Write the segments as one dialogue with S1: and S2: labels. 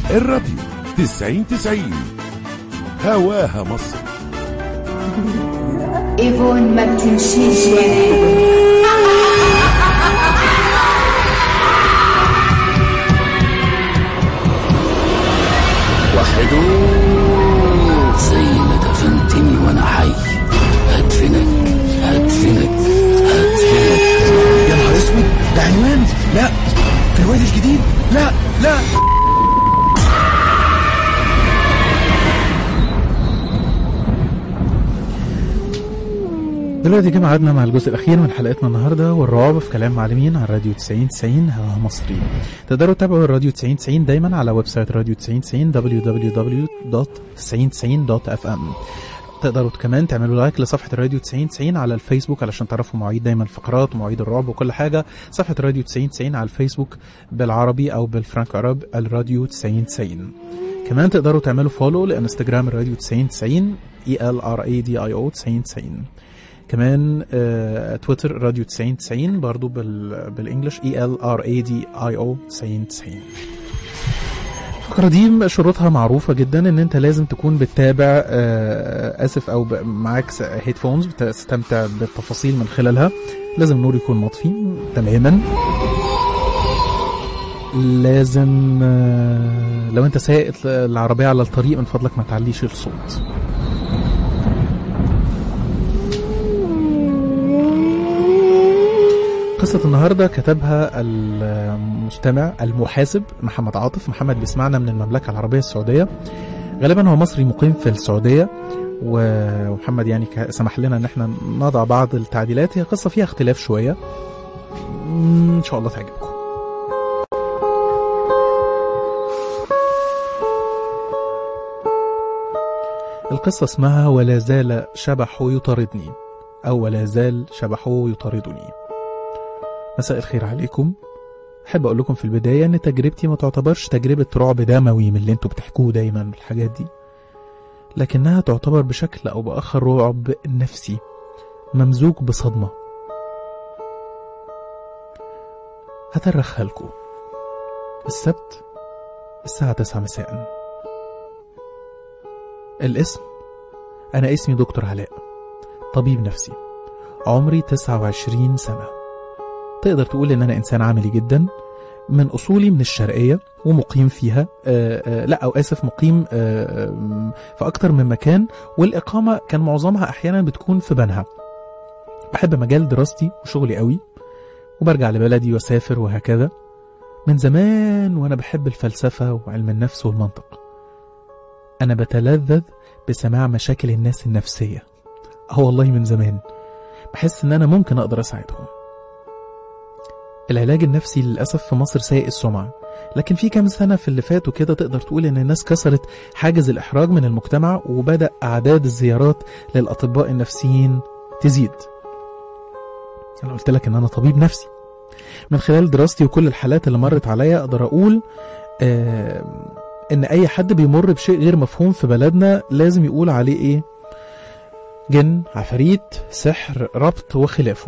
S1: الراديو تسعين تسعين هواها مصر
S2: ايفون ما بتمشيش يعني
S3: وحدوث زي ما دفنتني وانا حي هدفنك هدفنك هدفنك
S4: يا نهار اسود ده عنوان لا في الوادي الجديد لا لا
S5: دلوقتي جه ميعادنا مع الجزء الأخير من حلقتنا النهاردة والرعب في كلام معلمين على راديو 90 90 هوا مصري تقدروا تتابعوا الراديو 90 90 دايما على ويب سايت راديو 90 90 www.9090.fm تقدروا كمان تعملوا لايك لصفحة الراديو 90 90 على الفيسبوك علشان تعرفوا مواعيد دايما الفقرات ومواعيد الرعب وكل حاجة صفحة راديو 90 90 على الفيسبوك بالعربي أو بالفرانك عرب الراديو 90 90 كمان تقدروا تعملوا فولو لانستجرام الراديو 90 90 E L R A D I O 90 90 كمان آه تويتر راديو 90 90 برضو بال بالانجلش اي ال ار اي دي اي او 90 90 الفقرة دي شروطها معروفة جدا ان انت لازم تكون بتتابع آه اسف او ب- معاك هيدفونز بتستمتع بالتفاصيل من خلالها لازم النور يكون مطفي تماما لازم آه، لو انت سايق العربية على الطريق من فضلك ما تعليش الصوت قصة النهاردة كتبها المستمع المحاسب محمد عاطف محمد بيسمعنا من المملكة العربية السعودية غالبا هو مصري مقيم في السعودية و- ومحمد يعني ك- سمح لنا ان احنا نضع بعض التعديلات هي قصة فيها اختلاف شوية ان شاء الله تعجبكم القصة اسمها ولا زال شبحه يطاردني أو ولا زال شبحه يطاردني مساء الخير عليكم أحب أقول لكم في البداية إن تجربتي ما تعتبرش تجربة رعب دموي من اللي انتوا بتحكوه دايما الحاجات دي لكنها تعتبر بشكل أو بآخر رعب نفسي ممزوج بصدمة هترخها لكم السبت الساعة 9 مساء الاسم أنا اسمي دكتور علاء طبيب نفسي عمري 29 سنة تقدر تقول إن أنا إنسان عملي جدا من أصولي من الشرقية ومقيم فيها آآ آآ لا أو آسف مقيم آآ آم، في أكتر من مكان والإقامة كان معظمها أحيانا بتكون في بنها بحب مجال دراستي وشغلي قوي وبرجع لبلدي وأسافر وهكذا من زمان وأنا بحب الفلسفة وعلم النفس والمنطق أنا بتلذذ بسماع مشاكل الناس النفسية اه والله من زمان بحس إن أنا ممكن أقدر أساعدهم العلاج النفسي للأسف في مصر سيء السمعة لكن في كام سنة في اللي فاتوا كده تقدر تقول إن الناس كسرت حاجز الإحراج من المجتمع وبدأ أعداد الزيارات للأطباء النفسيين تزيد أنا قلت لك إن أنا طبيب نفسي من خلال دراستي وكل الحالات اللي مرت عليا أقدر أقول آه ان اي حد بيمر بشيء غير مفهوم في بلدنا لازم يقول عليه ايه جن عفاريت سحر ربط وخلافه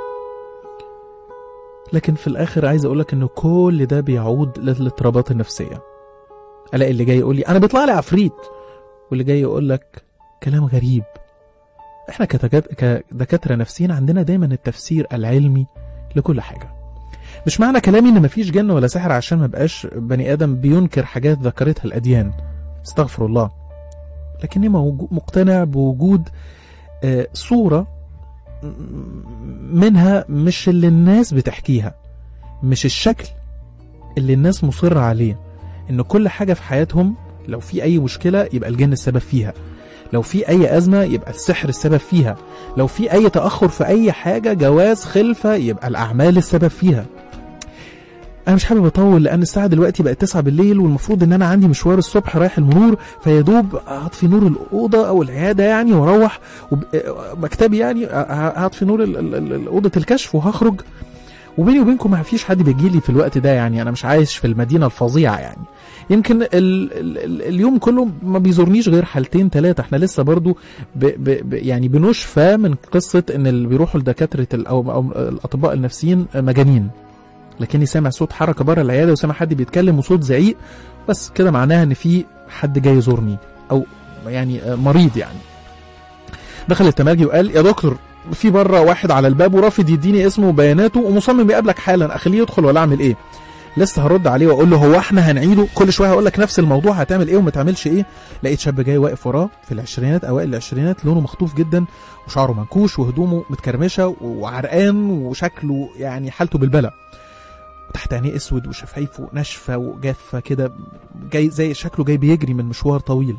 S5: لكن في الاخر عايز اقولك ان كل ده بيعود للاضطرابات النفسيه الاقي اللي جاي يقول لي انا بيطلع لي عفريت واللي جاي يقول لك كلام غريب احنا كتجد- كدكاتره نفسيين عندنا دايما التفسير العلمي لكل حاجه مش معنى كلامي ان مفيش جن ولا سحر عشان ما بقاش بني ادم بينكر حاجات ذكرتها الاديان استغفر الله لكني موجو- مقتنع بوجود آه، صورة م- منها مش اللي الناس بتحكيها مش الشكل اللي الناس مصرة عليه ان كل حاجة في حياتهم لو في اي مشكلة يبقى الجن السبب فيها لو في اي ازمة يبقى السحر السبب فيها لو في اي تأخر في اي حاجة جواز خلفة يبقى الاعمال السبب فيها انا مش حابب اطول لان الساعه دلوقتي بقت 9 بالليل والمفروض ان انا عندي مشوار الصبح رايح المرور فيا دوب هطفي نور الاوضه او العياده يعني واروح وب- مكتبي يعني ه- هطفي نور ال- ال- ال- اوضه الكشف وهخرج وبيني وبينكم ما فيش حد بيجي لي في الوقت ده يعني انا مش عايش في المدينه الفظيعه يعني يمكن ال ال ال اليوم كله ما بيزورنيش غير حالتين ثلاثه احنا لسه برضو ب ب ب يعني بنشفى من قصه ان اللي بيروحوا لدكاتره ال- او او الاطباء النفسيين مجانين لكني سامع صوت حركه بره العياده وسامع حد بيتكلم وصوت زعيق بس كده معناها ان في حد جاي يزورني او يعني آه، مريض يعني دخل التمرجي وقال يا دكتور في بره واحد على الباب ورافض يديني اسمه وبياناته ومصمم يقابلك حالا اخليه يدخل ولا اعمل ايه لسه هرد عليه واقول له هو احنا هنعيده كل شويه هقول لك نفس الموضوع هتعمل ايه وما تعملش ايه لقيت شاب جاي واقف وراه في العشرينات اوائل العشرينات لونه مخطوف جدا وشعره منكوش وهدومه متكرمشه وعرقان وشكله يعني حالته بالبلع وتحت عينيه اسود وشفايفه ناشفه وجافه كده جاي زي شكله جاي بيجري من مشوار طويل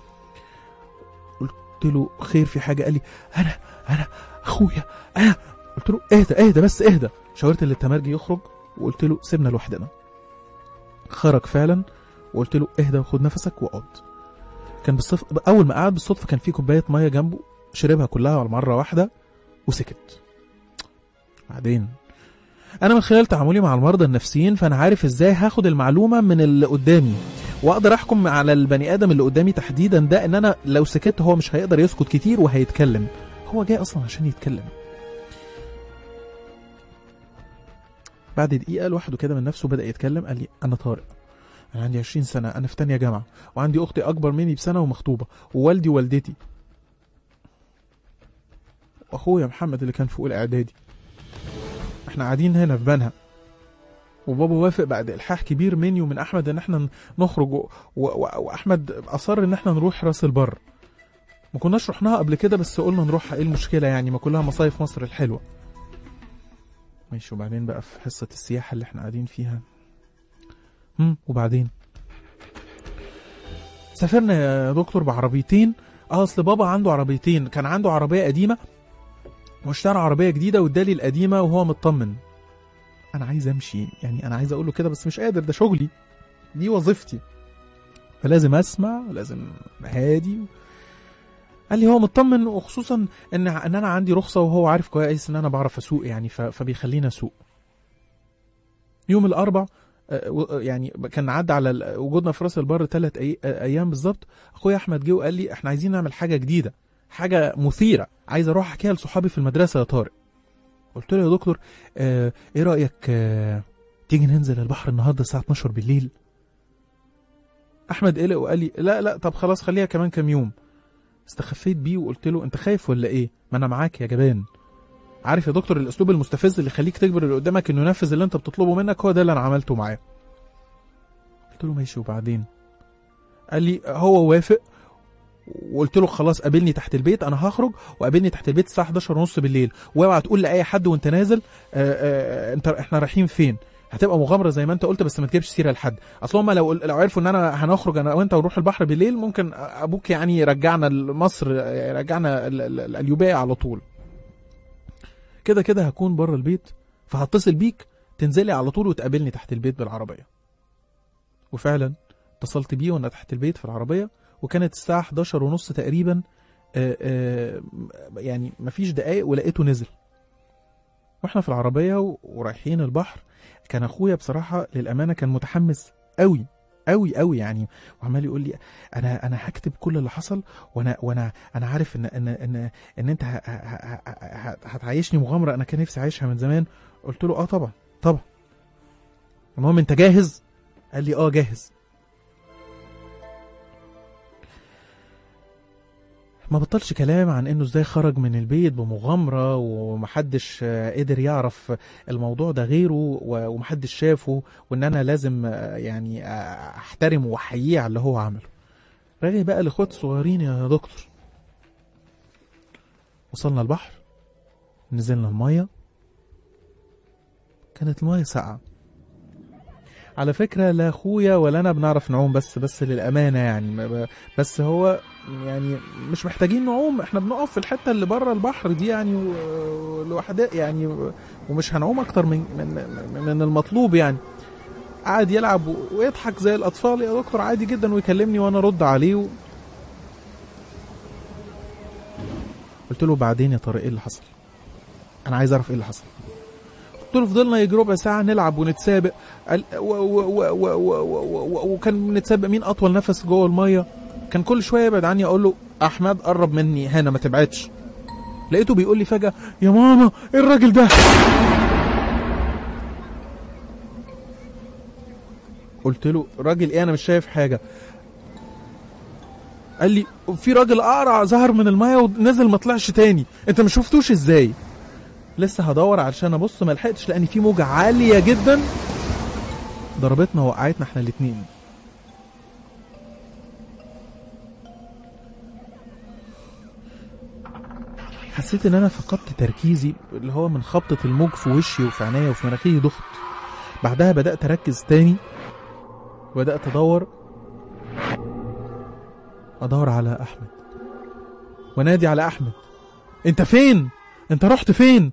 S5: قلت له خير في حاجه قال لي انا انا اخويا انا قلت له اهدى اهدى بس اهدى شاورت للتمرجي يخرج وقلت له سيبنا لوحدنا خرج فعلا وقلت له اهدى وخد نفسك واقعد كان بالصف... اول ما قعد بالصدفه كان في كوبايه ميه جنبه شربها كلها على مره واحده وسكت بعدين انا من خلال تعاملي مع المرضى النفسيين فانا عارف ازاي هاخد المعلومه من اللي قدامي واقدر احكم على البني ادم اللي قدامي تحديدا ده ان انا لو سكت هو مش هيقدر يسكت كتير وهيتكلم هو جاي اصلا عشان يتكلم بعد دقيقه لوحده كده من نفسه بدا يتكلم قال لي انا طارق انا عندي 20 سنه انا في تانية جامعه وعندي اختي اكبر مني بسنه ومخطوبه ووالدي ووالدتي واخويا محمد اللي كان في اولى اعدادي احنا قاعدين هنا في بنها وبابا وافق بعد الحاح كبير مني ومن احمد ان احنا نخرج و... و... و... واحمد اصر ان احنا نروح راس البر ما كناش رحناها قبل كده بس قلنا نروحها ايه المشكله يعني ما كلها مصايف مصر الحلوه ماشي وبعدين بقى في حصه السياحه اللي احنا قاعدين فيها هم وبعدين سافرنا يا دكتور بعربيتين اه اصل بابا عنده عربيتين كان عنده عربيه قديمه واشترى عربيه جديده وادالي القديمه وهو مطمن انا عايز امشي يعني انا عايز اقول له كده بس مش قادر ده شغلي دي وظيفتي فلازم اسمع لازم هادي قال لي هو مطمن وخصوصا ان ان انا عندي رخصه وهو عارف كويس ان انا بعرف اسوق يعني ف- فبيخليني اسوق يوم الاربع آه، و- يعني كان عدى على ال- وجودنا في راس البر ثلاث أي... آه، ايام بالظبط اخويا احمد جه وقال لي احنا عايزين نعمل حاجه جديده حاجه مثيره عايز اروح احكيها لصحابي في المدرسه يا طارق قلت له يا دكتور آه ايه رايك آه تيجي ننزل البحر النهارده الساعه 12 بالليل احمد قلق وقال لي لا لا طب خلاص خليها كمان كام يوم استخفيت بيه وقلت له انت خايف ولا ايه ما انا معاك يا جبان عارف يا دكتور الاسلوب المستفز اللي يخليك تجبر اللي قدامك انه ينفذ اللي انت بتطلبه منك هو ده اللي انا عملته معاه قلت له ماشي وبعدين قال لي هو وافق وقلت له خلاص قابلني تحت البيت انا هخرج وقابلني تحت البيت الساعه 11 ونص بالليل واوعى تقول لاي حد وانت نازل آآ آآ انت احنا رايحين فين هتبقى مغامره زي ما انت قلت بس ما تجيبش سيره لحد اصل هم لو لو عرفوا ان انا هنخرج انا وانت ونروح البحر بالليل ممكن ابوك يعني يرجعنا لمصر يرجعنا ال- ال- ال- اليوبيه على طول كده كده هكون بره البيت فهتصل بيك تنزلي على طول وتقابلني تحت البيت بالعربيه وفعلا اتصلت بيه وانا تحت البيت في العربيه وكانت الساعه 11 ونص تقريبا آه، آه، يعني مفيش دقايق ولقيته نزل واحنا في العربيه و- ورايحين البحر كان اخويا بصراحه للامانه كان متحمس قوي قوي قوي يعني وعمال يقول لي انا انا هكتب كل اللي حصل وانا وانا انا عارف ان ان ان, إن انت ه- ه- ه- ه- هتعيشني مغامره انا كان نفسي اعيشها من زمان قلت له اه طبعا طبعا المهم انت جاهز قال لي اه جاهز ما بطلش كلام عن انه ازاي خرج من البيت بمغامرة ومحدش آه، قدر يعرف الموضوع ده غيره و- ومحدش شافه وان انا لازم آه، يعني آه، احترمه واحييه على اللي هو عمله راجع بقى لاخوات صغيرين يا دكتور وصلنا البحر نزلنا المية كانت المية ساقعة على فكرة لا اخويا ولا انا بنعرف نعوم بس بس للامانة يعني ما ب- بس هو يعني مش محتاجين نعوم احنا بنقف في الحته اللي بره البحر دي يعني و- لوحدها يعني و- ومش هنعوم اكتر من من من المطلوب يعني قعد يلعب و- ويضحك زي الاطفال يا دكتور عادي جدا ويكلمني وانا ارد عليه و... قلت له بعدين يا طارق ايه اللي حصل انا عايز اعرف ايه اللي حصل قلت له فضلنا يجي ربع ساعه نلعب ونتسابق قال- و- و- و- و- و- و- و- وكان بنتسابق مين اطول نفس جوه الميه كان كل شويه يبعد عني اقول له احمد قرب مني هنا ما تبعدش لقيته بيقول لي فجاه يا ماما ايه الراجل ده قلت له راجل ايه انا مش شايف حاجه قال لي في راجل اقرع ظهر من المايه ونزل ما طلعش تاني انت ما شفتوش ازاي لسه هدور علشان ابص ما لحقتش لان في موجه عاليه جدا ضربتنا ووقعتنا احنا الاتنين حسيت ان انا فقدت تركيزي اللي هو من خبطة الموج في وشي وفي عينيا وفي مناخيري ضغط بعدها بدأت اركز تاني وبدأت ادور ادور على احمد ونادي على احمد انت فين انت رحت فين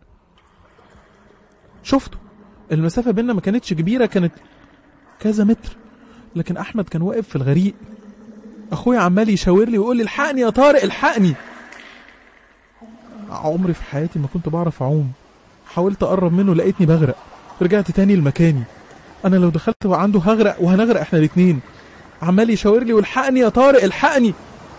S5: شفته المسافة بيننا ما كانتش كبيرة كانت كذا متر لكن احمد كان واقف في الغريق اخويا عمال يشاور لي ويقول لي الحقني يا طارق الحقني عمري في حياتي ما كنت بعرف اعوم حاولت اقرب منه لقيتني بغرق رجعت تاني لمكاني انا لو دخلت وعنده هغرق وهنغرق احنا الاتنين عمال يشاور لي والحقني يا طارق الحقني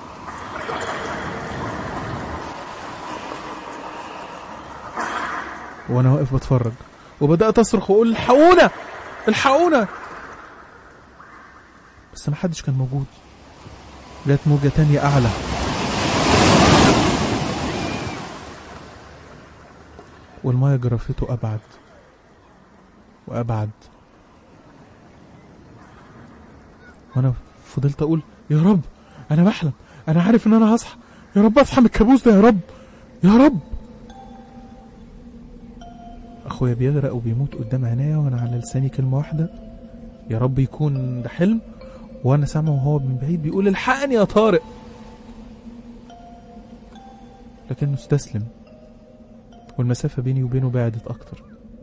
S5: وانا واقف بتفرج وبدات اصرخ واقول الحقونا الحقونا بس ما حدش كان موجود جت موجه تانية اعلى والميه جرفته ابعد وابعد وانا فضلت اقول يا رب انا بحلم انا عارف ان انا هصحى يا رب اصحى من الكابوس ده يا رب يا رب اخويا بيغرق وبيموت قدام عينيا وانا على لساني كلمه واحده يا رب يكون ده حلم وانا سامعه وهو من بعيد بيقول الحقني يا طارق لكنه استسلم والمسافة بيني وبينه بعدت أكتر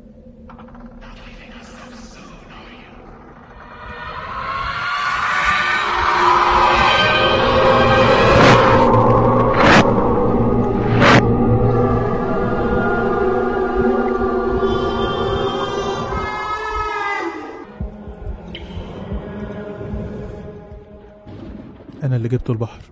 S5: أنا اللي جبته البحر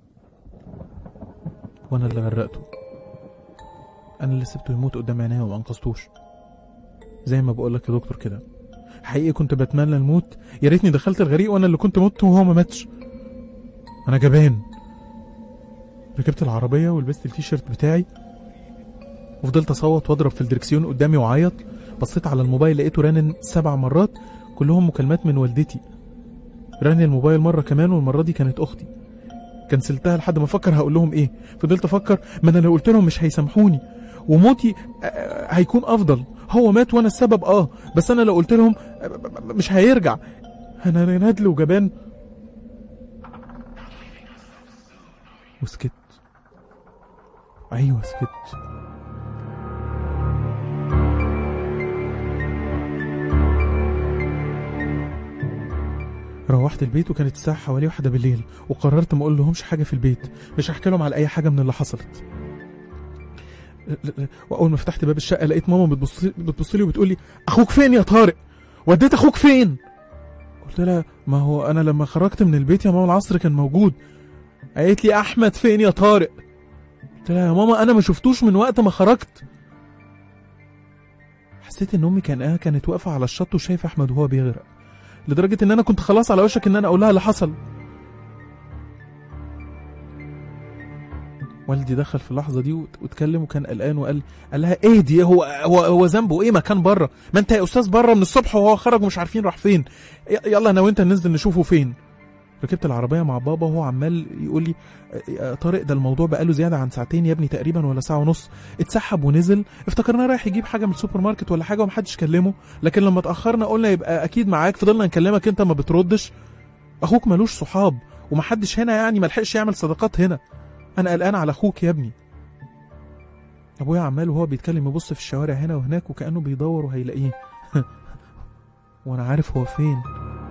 S5: وأنا اللي غرقته انا اللي سبته يموت قدام عينيا وما انقذتوش زي ما بقول لك يا دكتور كده حقيقي كنت بتمنى الموت يا ريتني دخلت الغريق وانا اللي كنت مت وهو ما ماتش انا جبان ركبت العربيه ولبست التيشيرت بتاعي وفضلت اصوت واضرب في الدركسيون قدامي واعيط بصيت على الموبايل لقيته رنن سبع مرات كلهم مكالمات من والدتي رن الموبايل مره كمان والمره دي كانت اختي كنسلتها لحد ما افكر هقول لهم ايه فضلت افكر ما انا لو قلت لهم مش هيسامحوني وموتي آه، هيكون افضل هو مات وانا السبب اه بس انا لو قلت لهم آه، مش هيرجع انا ندل وجبان وسكت ايوه سكت روحت البيت وكانت الساعة حوالي واحدة بالليل وقررت ما اقول لهمش حاجة في البيت مش هحكي لهم على أي حاجة من اللي حصلت واول ما فتحت باب الشقه لقيت ماما بتبص بتبص لي وبتقول لي اخوك فين يا طارق وديت اخوك فين قلت لها ما هو انا لما خرجت من البيت يا ماما العصر كان موجود قالت لي احمد فين يا طارق قلت لها يا ماما انا ما شفتوش من وقت ما خرجت حسيت ان امي كان كانت واقفه على الشط وشايفه احمد وهو بيغرق لدرجه ان انا كنت خلاص على وشك ان انا اقول لها اللي حصل والدي دخل في اللحظه دي وت- واتكلم وكان قلقان وقال قال لها ايه دي هو هو هو ذنبه ايه ما كان بره ما انت يا استاذ بره من الصبح وهو خرج ومش عارفين راح فين ي- يلا انا وانت ننزل نشوفه فين ركبت العربيه مع بابا وهو عمال يقول لي يا طارق ده الموضوع بقاله زياده عن ساعتين يا ابني تقريبا ولا ساعه ونص اتسحب ونزل افتكرناه رايح يجيب حاجه من السوبر ماركت ولا حاجه ومحدش كلمه لكن لما اتاخرنا قلنا يبقى اكيد معاك فضلنا نكلمك انت ما بتردش اخوك ملوش صحاب ومحدش هنا يعني ملحقش يعمل صداقات هنا انا قلقان على اخوك يا ابني ابويا عمال وهو بيتكلم يبص في الشوارع هنا وهناك وكانه بيدور وهيلاقيه وانا عارف هو فين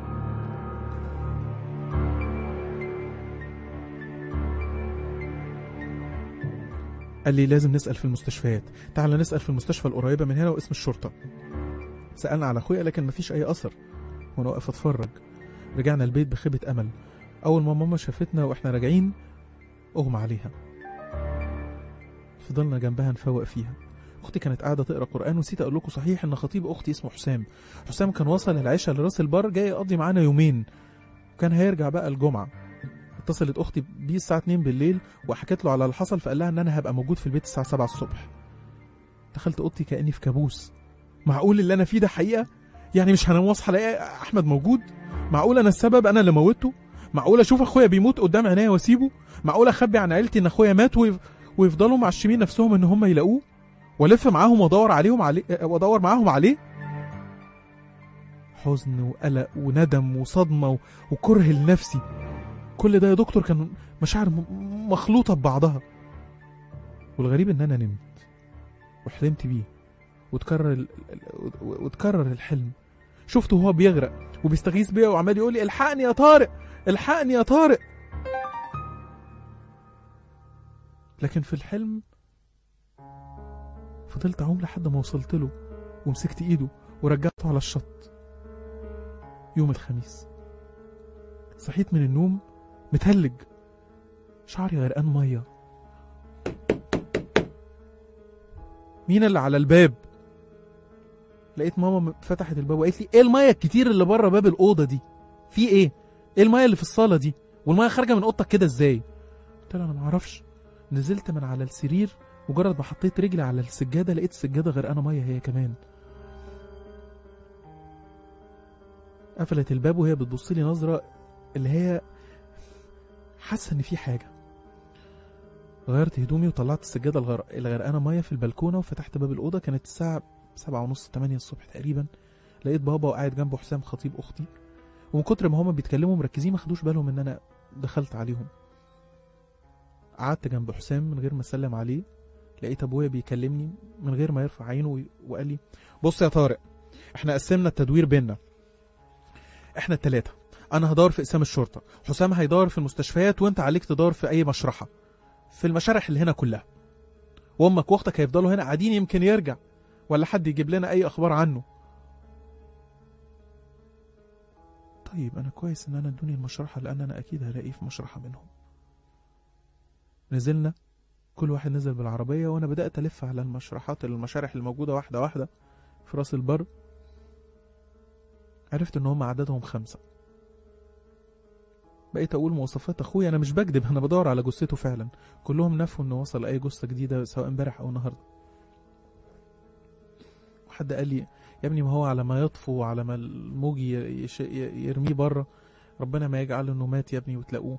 S5: قال لي لازم نسال في المستشفيات تعال نسال في المستشفى القريبه من هنا واسم الشرطه سالنا على اخويا لكن مفيش اي اثر وانا واقف اتفرج رجعنا البيت بخيبه امل اول ما ماما شافتنا واحنا راجعين اغمى عليها فضلنا جنبها نفوق فيها اختي كانت قاعده تقرا قران ونسيت اقول لكم صحيح ان خطيب اختي اسمه حسام حسام كان وصل العشاء لراس البر جاي يقضي معانا يومين وكان هيرجع بقى الجمعه اتصلت اختي بيه الساعه 2 بالليل وحكت له على اللي حصل فقال لها ان انا هبقى موجود في البيت الساعه 7 الصبح دخلت اوضتي كاني في كابوس معقول اللي انا فيه ده حقيقه يعني مش هنام واصحى الاقي احمد موجود معقول انا السبب انا اللي موته معقول اشوف اخويا بيموت قدام عينيا واسيبه معقول اخبي عن عيلتي ان اخويا مات ويف... ويفضلوا معشمين نفسهم ان هم يلاقوه والف معاهم وادور عليهم عليه وادور معاهم عليه حزن وقلق وندم وصدمه و... وكره لنفسي كل ده يا دكتور كان مشاعر م... مخلوطه ببعضها والغريب ان انا نمت وحلمت بيه وتكرر ال... ال- وتكرر الحلم شفته وهو بيغرق وبيستغيث بيا وعمال يقول لي الحقني يا طارق الحقني يا طارق لكن في الحلم فضلت اعوم لحد ما وصلت له ومسكت ايده ورجعته على الشط يوم الخميس صحيت من النوم متهلج شعري غرقان ميه مين اللي على الباب لقيت ماما فتحت الباب وقالت لي ايه الميه الكتير اللي بره باب الاوضه دي في ايه ايه الميه اللي في الصاله دي والميه خارجه من اوضتك كده ازاي قلت لها انا ما اعرفش نزلت من على السرير مجرد ما حطيت رجلي على السجاده لقيت السجاده غرقانه ميه هي كمان قفلت الباب وهي بتبص لي نظره اللي هي حاسه ان في حاجه غيرت هدومي وطلعت السجاده الغر... الغرقانه ميه في البلكونه وفتحت باب الاوضه كانت الساعه سبعة ونص تمانية الصبح تقريبا لقيت بابا وقاعد جنبه حسام خطيب اختي ومن كتر ما هما بيتكلموا مركزين ما خدوش بالهم ان انا دخلت عليهم قعدت جنب حسام من غير ما اسلم عليه لقيت ابويا بيكلمني من غير ما يرفع عينه وي- وقال لي بص يا طارق احنا قسمنا التدوير بينا احنا التلاتة انا هدور في اقسام الشرطة حسام هيدور في المستشفيات وانت عليك تدور في اي مشرحة في المشارح اللي هنا كلها وامك واختك هيفضلوا هنا قاعدين يمكن يرجع ولا حد يجيب لنا اي اخبار عنه طيب انا كويس ان انا ادوني المشرحة لان انا اكيد هلاقيه في مشرحة منهم نزلنا كل واحد نزل بالعربية وانا بدأت الف على المشرحات المشارح الموجودة واحدة واحدة في راس البر عرفت ان هم عددهم خمسة بقيت اقول مواصفات اخويا انا مش بكذب انا بدور على جثته فعلا كلهم نفوا انه وصل اي جثة جديدة سواء امبارح او النهارده وحد قال لي يا ابني ما هو على ما يطفو وعلى ما الموج ي- يش- ي- يرميه بره ربنا ما يجعل انه مات يا ابني وتلاقوه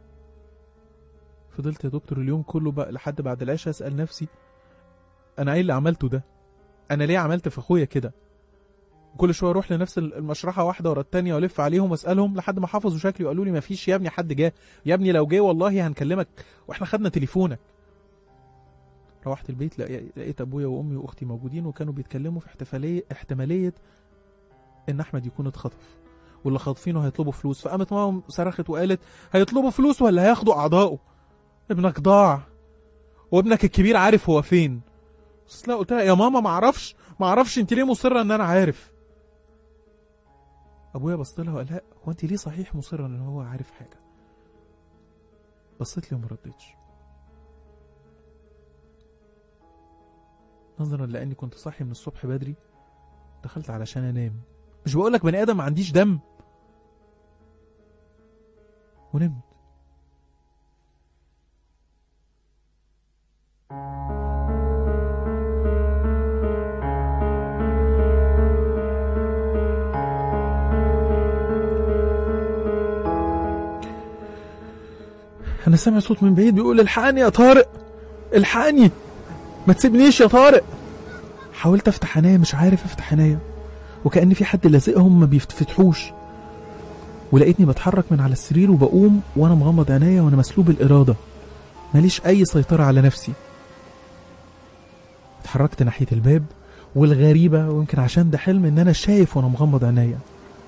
S5: فضلت يا دكتور اليوم كله بقى لحد بعد العشاء اسال نفسي انا ايه اللي عملته ده انا ليه عملت في اخويا كده كل شويه اروح لنفس المشرحه واحده ورا التانيه والف عليهم واسالهم لحد ما حفظوا شكلي وقالوا لي مفيش يا ابني حد جه يا ابني لو جه والله هنكلمك واحنا خدنا تليفونك روحت البيت لقي- لقيت ابويا وامي واختي موجودين وكانوا بيتكلموا في احتفاليه احتماليه ان احمد يكون اتخطف واللي خاطفينه هيطلبوا فلوس فقامت ماما صرخت وقالت هيطلبوا فلوس ولا هياخدوا اعضائه ابنك ضاع وابنك الكبير عارف هو فين بس لا قلت لها يا ماما ما اعرفش ما اعرفش انت ليه مصره ان انا عارف ابويا بص لها وقال لها هو انت ليه صحيح مصره ان هو عارف حاجه بصيت لي وما ردتش نظرا لاني كنت صاحي من الصبح بدري دخلت علشان انام مش بقولك بني ادم ما عنديش دم ونمت انا سامع صوت من بعيد بيقول الحقني يا طارق الحقني ما تسيبنيش يا طارق حاولت افتح عينيا مش عارف افتح عينيا وكأن في حد لازقهم ما بيفتحوش ولقيتني بتحرك من على السرير وبقوم وانا مغمض عينيا وانا مسلوب الإرادة ماليش أي سيطرة على نفسي اتحركت ناحية الباب والغريبة ويمكن عشان ده حلم إن أنا شايف وأنا مغمض عينيا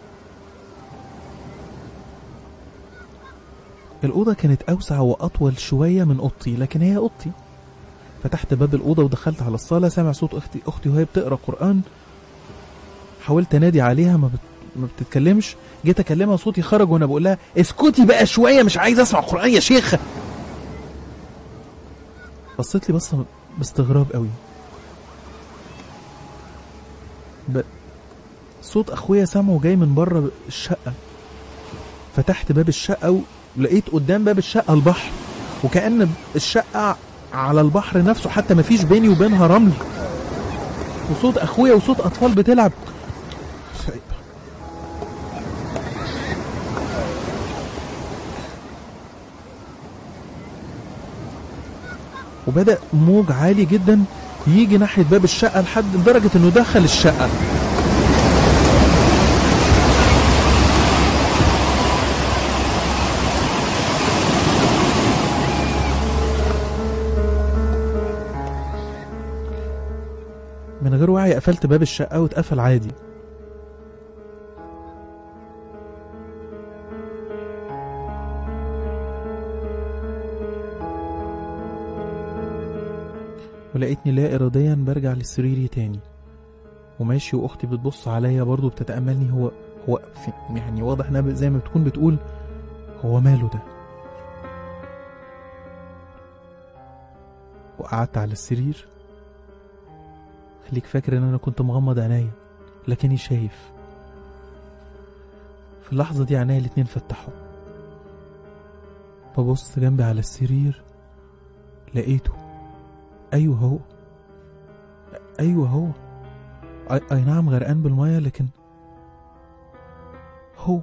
S5: الأوضة كانت أوسع وأطول شوية من أوضتي لكن هي أوضتي فتحت باب الأوضة ودخلت على الصالة سامع صوت أختي أختي وهي بتقرأ قرآن حاولت أنادي عليها ما, بت... ما بتتكلمش جيت أكلمها صوتي خرج وأنا بقول لها اسكتي بقى شوية مش عايز أسمع قرآن يا شيخة بصيت لي بصة باستغراب قوي ب... صوت اخويا سامعه جاي من بره الشقه فتحت باب الشقه ولقيت قدام باب الشقه البحر وكأن الشقه على البحر نفسه حتى مفيش بيني وبينها رمل وصوت اخويا وصوت اطفال بتلعب وبدأ موج عالي جدا يجي ناحية باب الشقة لحد لدرجة انه دخل الشقة من غير وعي قفلت باب الشقة واتقفل عادي ولقيتني لا إراديا برجع لسريري تاني وماشي وأختي بتبص عليا برضه بتتأملني هو هو في يعني واضح إنها زي ما بتكون بتقول هو ماله ده وقعدت على السرير خليك فاكر ان انا كنت مغمض عينيا لكني شايف في اللحظة دي عينيا الاتنين فتحوا ببص جنبي على السرير لقيته ايوه هو ايوه هو اي, أي نعم غرقان بالمية لكن هو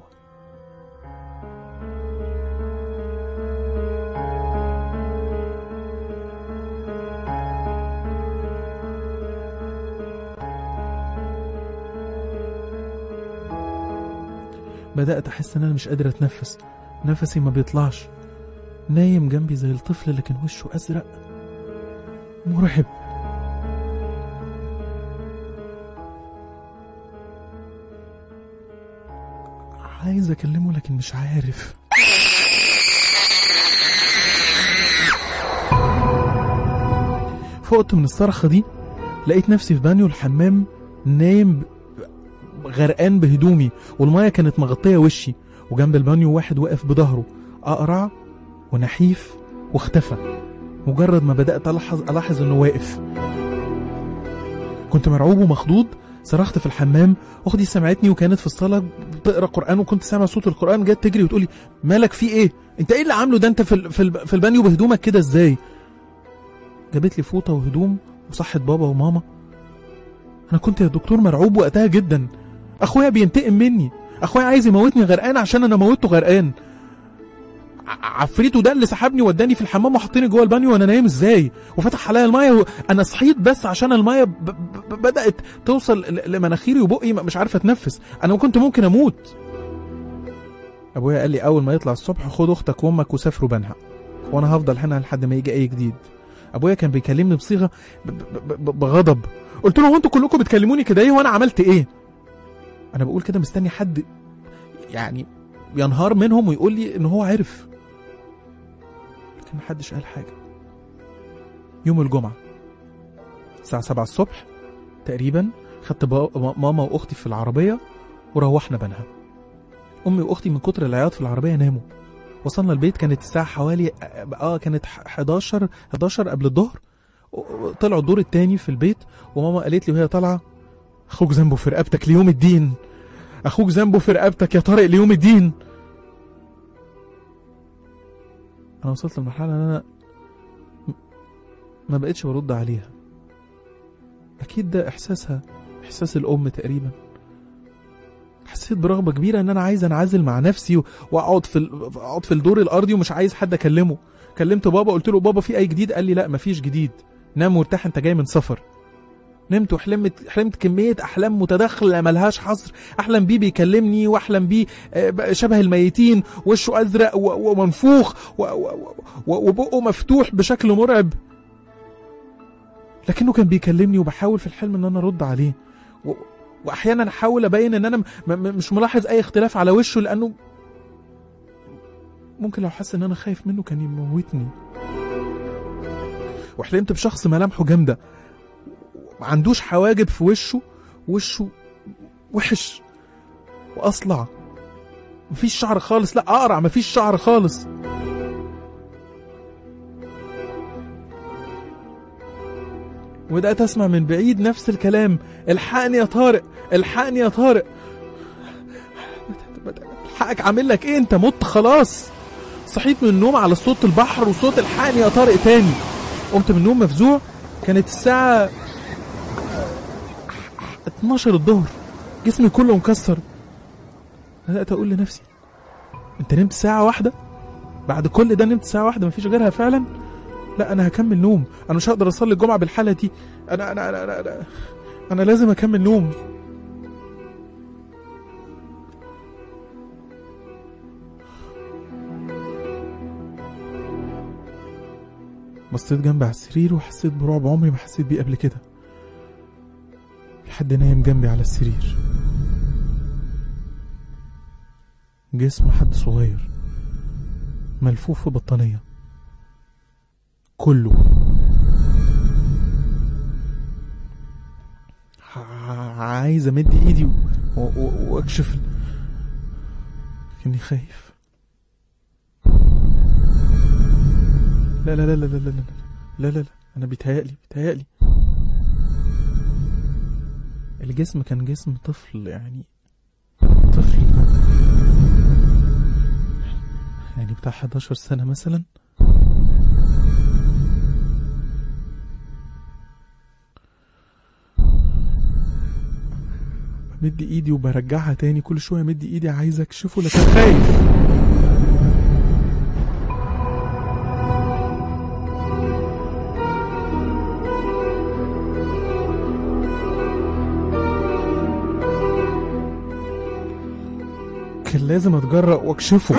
S5: بدأت أحس إن أنا مش قادر أتنفس نفسي ما بيطلعش نايم جنبي زي الطفل لكن وشه أزرق مرعب عايز أكلمه لكن مش عارف فقت من الصرخة دي لقيت نفسي في بانيو الحمام نايم غرقان بهدومي والمية كانت مغطية وشي وجنب البانيو واحد واقف بظهره أقرع ونحيف واختفى مجرد ما بدأت ألاحظ ألاحظ إنه واقف كنت مرعوب ومخضوض صرخت في الحمام أختي سمعتني وكانت في الصالة بتقرا قرآن وكنت سامع صوت القرآن جت تجري وتقولي مالك في إيه؟ أنت إيه اللي عامله ده أنت في ال- في ال- في البانيو بهدومك كده إزاي؟ جابت لي فوطة وهدوم وصحت بابا وماما أنا كنت يا دكتور مرعوب وقتها جدا اخويا بينتقم مني اخويا عايز يموتني غرقان عشان انا موتته غرقان ع- عفريته ده اللي سحبني وداني في الحمام وحطني جوه البانيو وانا نايم ازاي وفتح عليا المايه و... انا صحيت بس عشان المايه ب... ب... ب- بدات توصل ل- لمناخيري وبقي م- مش عارف اتنفس انا كنت ممكن اموت ابويا قال لي اول ما يطلع الصبح خد اختك وامك وسافروا بنها وانا هفضل هنا لحد ما يجي اي جديد ابويا كان بيكلمني بصيغه ب... ب... ب... بغضب قلت له هو انتوا كلكم بتكلموني كده ايه وانا عملت ايه انا بقول كده مستني حد يعني ينهار منهم ويقول لي ان هو عرف لكن محدش قال حاجه يوم الجمعه الساعه 7 الصبح تقريبا خدت با- ماما واختي في العربيه وروحنا بنها امي واختي من كتر العياط في العربيه ناموا وصلنا البيت كانت الساعه حوالي اه كانت 11 11 قبل الظهر طلعوا الدور التاني في البيت وماما قالت لي وهي طالعه اخوك ذنبه في رقبتك ليوم الدين اخوك ذنبه في رقبتك يا طارق ليوم الدين انا وصلت لمرحله ان انا م- ما بقتش برد عليها اكيد ده احساسها احساس الام تقريبا حسيت برغبه كبيره ان انا عايز انعزل مع نفسي و- واقعد في ال- اقعد في الدور الارضي ومش عايز حد اكلمه كلمت بابا قلت له بابا في اي جديد قال لي لا مفيش جديد نام وارتاح انت جاي من سفر نمت وحلمت حلمت كمية أحلام متداخلة ملهاش حصر أحلم بيه بيكلمني وأحلم بيه آه، بقى شبه الميتين وشه أزرق و- ومنفوخ و- و- و- وبقه مفتوح بشكل مرعب لكنه كان بيكلمني وبحاول في الحلم إن أنا أرد عليه و- وأحيانا أحاول أبين إن أنا م- م- مش ملاحظ أي اختلاف على وشه لأنه ممكن لو حس إن أنا خايف منه كان يموتني وحلمت بشخص ملامحه جامده ما عندوش حواجب في وشه وشه وحش واصلع مفيش شعر خالص لا اقرع مفيش شعر خالص وبدات اسمع من بعيد نفس الكلام الحقني يا طارق الحقني يا طارق حقك عامل لك ايه انت مت خلاص صحيت من النوم على صوت البحر وصوت الحقني يا طارق تاني قمت من النوم مفزوع كانت الساعة 12 الظهر جسمي كله مكسر بدأت أقول لنفسي أنت نمت ساعة واحدة بعد كل ده نمت ساعة واحدة مفيش غيرها فعلا لا أنا هكمل نوم أنا مش هقدر أصلي الجمعة بالحالة دي أنا أنا أنا أنا, أنا, أنا لازم أكمل نوم بصيت جنبي على السرير وحسيت برعب عمري ما حسيت بيه قبل كده في حد نايم جنبي على السرير جسم حد صغير ملفوف في بطانية كله ع- عايز امد ايدي و- و- واكشف ال- لكني خايف لا لا لا لا لا لا لا لا لا لا انا بيتهيألي بيتهيألي الجسم كان جسم طفل يعني طفل يعني بتاع 11 سنة مثلا بمد ايدي وبرجعها تاني كل شوية مد ايدي عايز اكشفه لكن خايف كان لازم اتجرأ واكشفه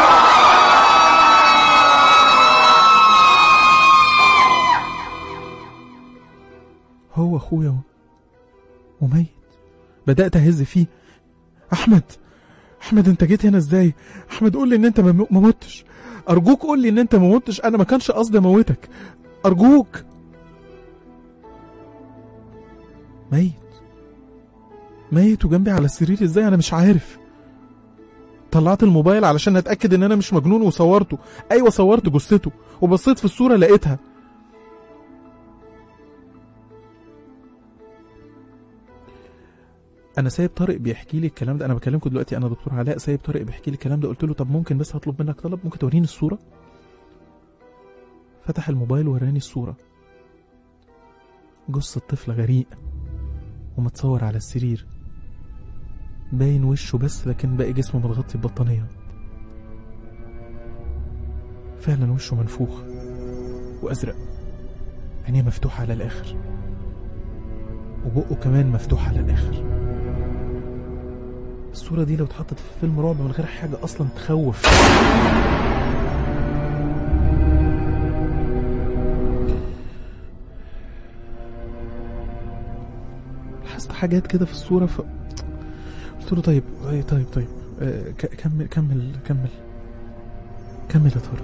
S5: هو اخويا و- وميت بدأت اهز فيه احمد احمد انت جيت هنا ازاي احمد قول لي ان انت ما ما متش ارجوك قول لي ان انت ما متش انا ما كانش قصدي اموتك ارجوك ميت ميت وجنبي على السرير ازاي انا مش عارف طلعت الموبايل علشان اتاكد ان انا مش مجنون وصورته ايوه صورت جثته وبصيت في الصوره لقيتها انا سايب طارق بيحكي لي الكلام ده انا بكلمكم دلوقتي انا دكتور علاء سايب طارق بيحكي لي الكلام ده قلت له طب ممكن بس هطلب منك طلب ممكن توريني الصوره فتح الموبايل وراني الصوره جثه طفل غريق ومتصور على السرير باين وشه بس لكن باقي جسمه متغطي ببطانية فعلا وشه منفوخ وأزرق عينيه مفتوحة على الآخر وبقه كمان مفتوح على الآخر الصورة دي لو اتحطت في فيلم رعب من غير حاجة أصلا تخوف لاحظت حاجات كده في الصورة ف... قلت له طيب طيب طيب, طيب. آه ك- كمل كمل كمل كمل يا طارق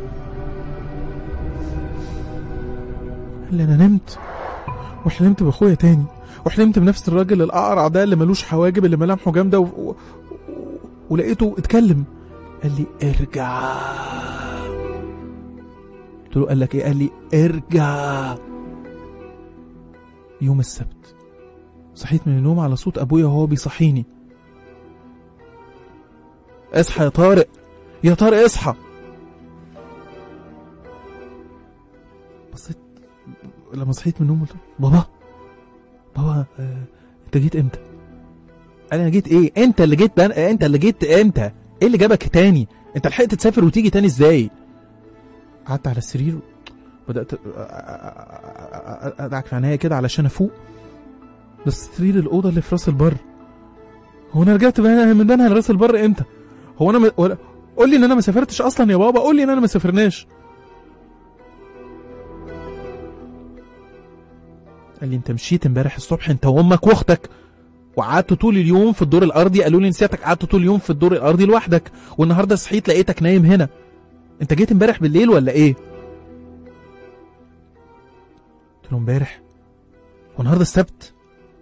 S5: قال لي انا نمت وحلمت باخويا تاني وحلمت بنفس الراجل الاقرع ده اللي ملوش حواجب اللي ملامحه جامده و... و... و... ولقيته اتكلم قال لي ارجع قلت له قال لك ايه قال لي ارجع يوم السبت صحيت من النوم على صوت ابويا وهو بيصحيني اصحى يا طارق يا طارق اصحى بصيت لما صحيت من النوم قلت له، بابا بابا آه، انت جيت امتى قال لي انا جيت ايه انت اللي جيت بن... انت اللي جيت امتى ايه اللي جابك تاني انت لحقت تسافر وتيجي تاني ازاي قعدت على السرير بدات أ- أ- أ- أ- ادعك في عينيا كده علشان افوق بس سرير الاوضه اللي في راس البر هو انا رجعت بقى من بنها لراس البر امتى هو انا م... ولا... قول لي ان انا ما سافرتش اصلا يا بابا قول لي ان انا ما سافرناش قال لي انت مشيت امبارح الصبح انت وامك واختك وقعدت طول اليوم في الدور الارضي قالوا لي نسيتك قعدت طول اليوم في الدور الارضي لوحدك والنهارده صحيت لقيتك نايم هنا انت جيت امبارح بالليل ولا ايه قلت له امبارح والنهارده السبت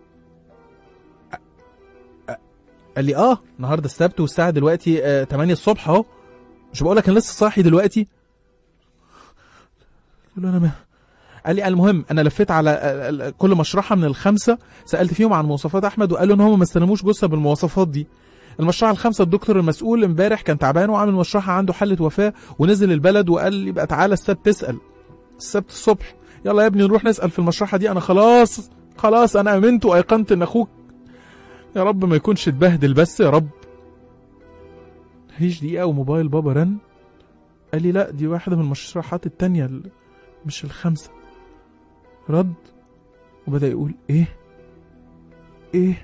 S5: قال لي اه النهارده السبت والساعه دلوقتي آه 8 الصبح اهو مش بقول لك انا لسه صاحي دلوقتي قلت له انا ما قال لي المهم انا لفيت على ال- ال- كل مشرحه من الخمسه سالت فيهم عن مواصفات احمد وقالوا ان هم ما استلموش جثه بالمواصفات دي المشرحه الخامسه الدكتور المسؤول امبارح كان تعبان وعامل مشرحه عنده حاله وفاه ونزل البلد وقال لي يبقى تعالى السبت تسال السبت الصبح يلا يا ابني نروح نسال في المشرحه دي انا خلاص خلاص انا امنت وايقنت ان اخوك يا رب ما يكونش اتبهدل بس يا رب مفيش دقيقه وموبايل بابا رن قال لي لا دي واحده من المشرحات التانية ال- مش الخمسه رد وبدا يقول ايه ايه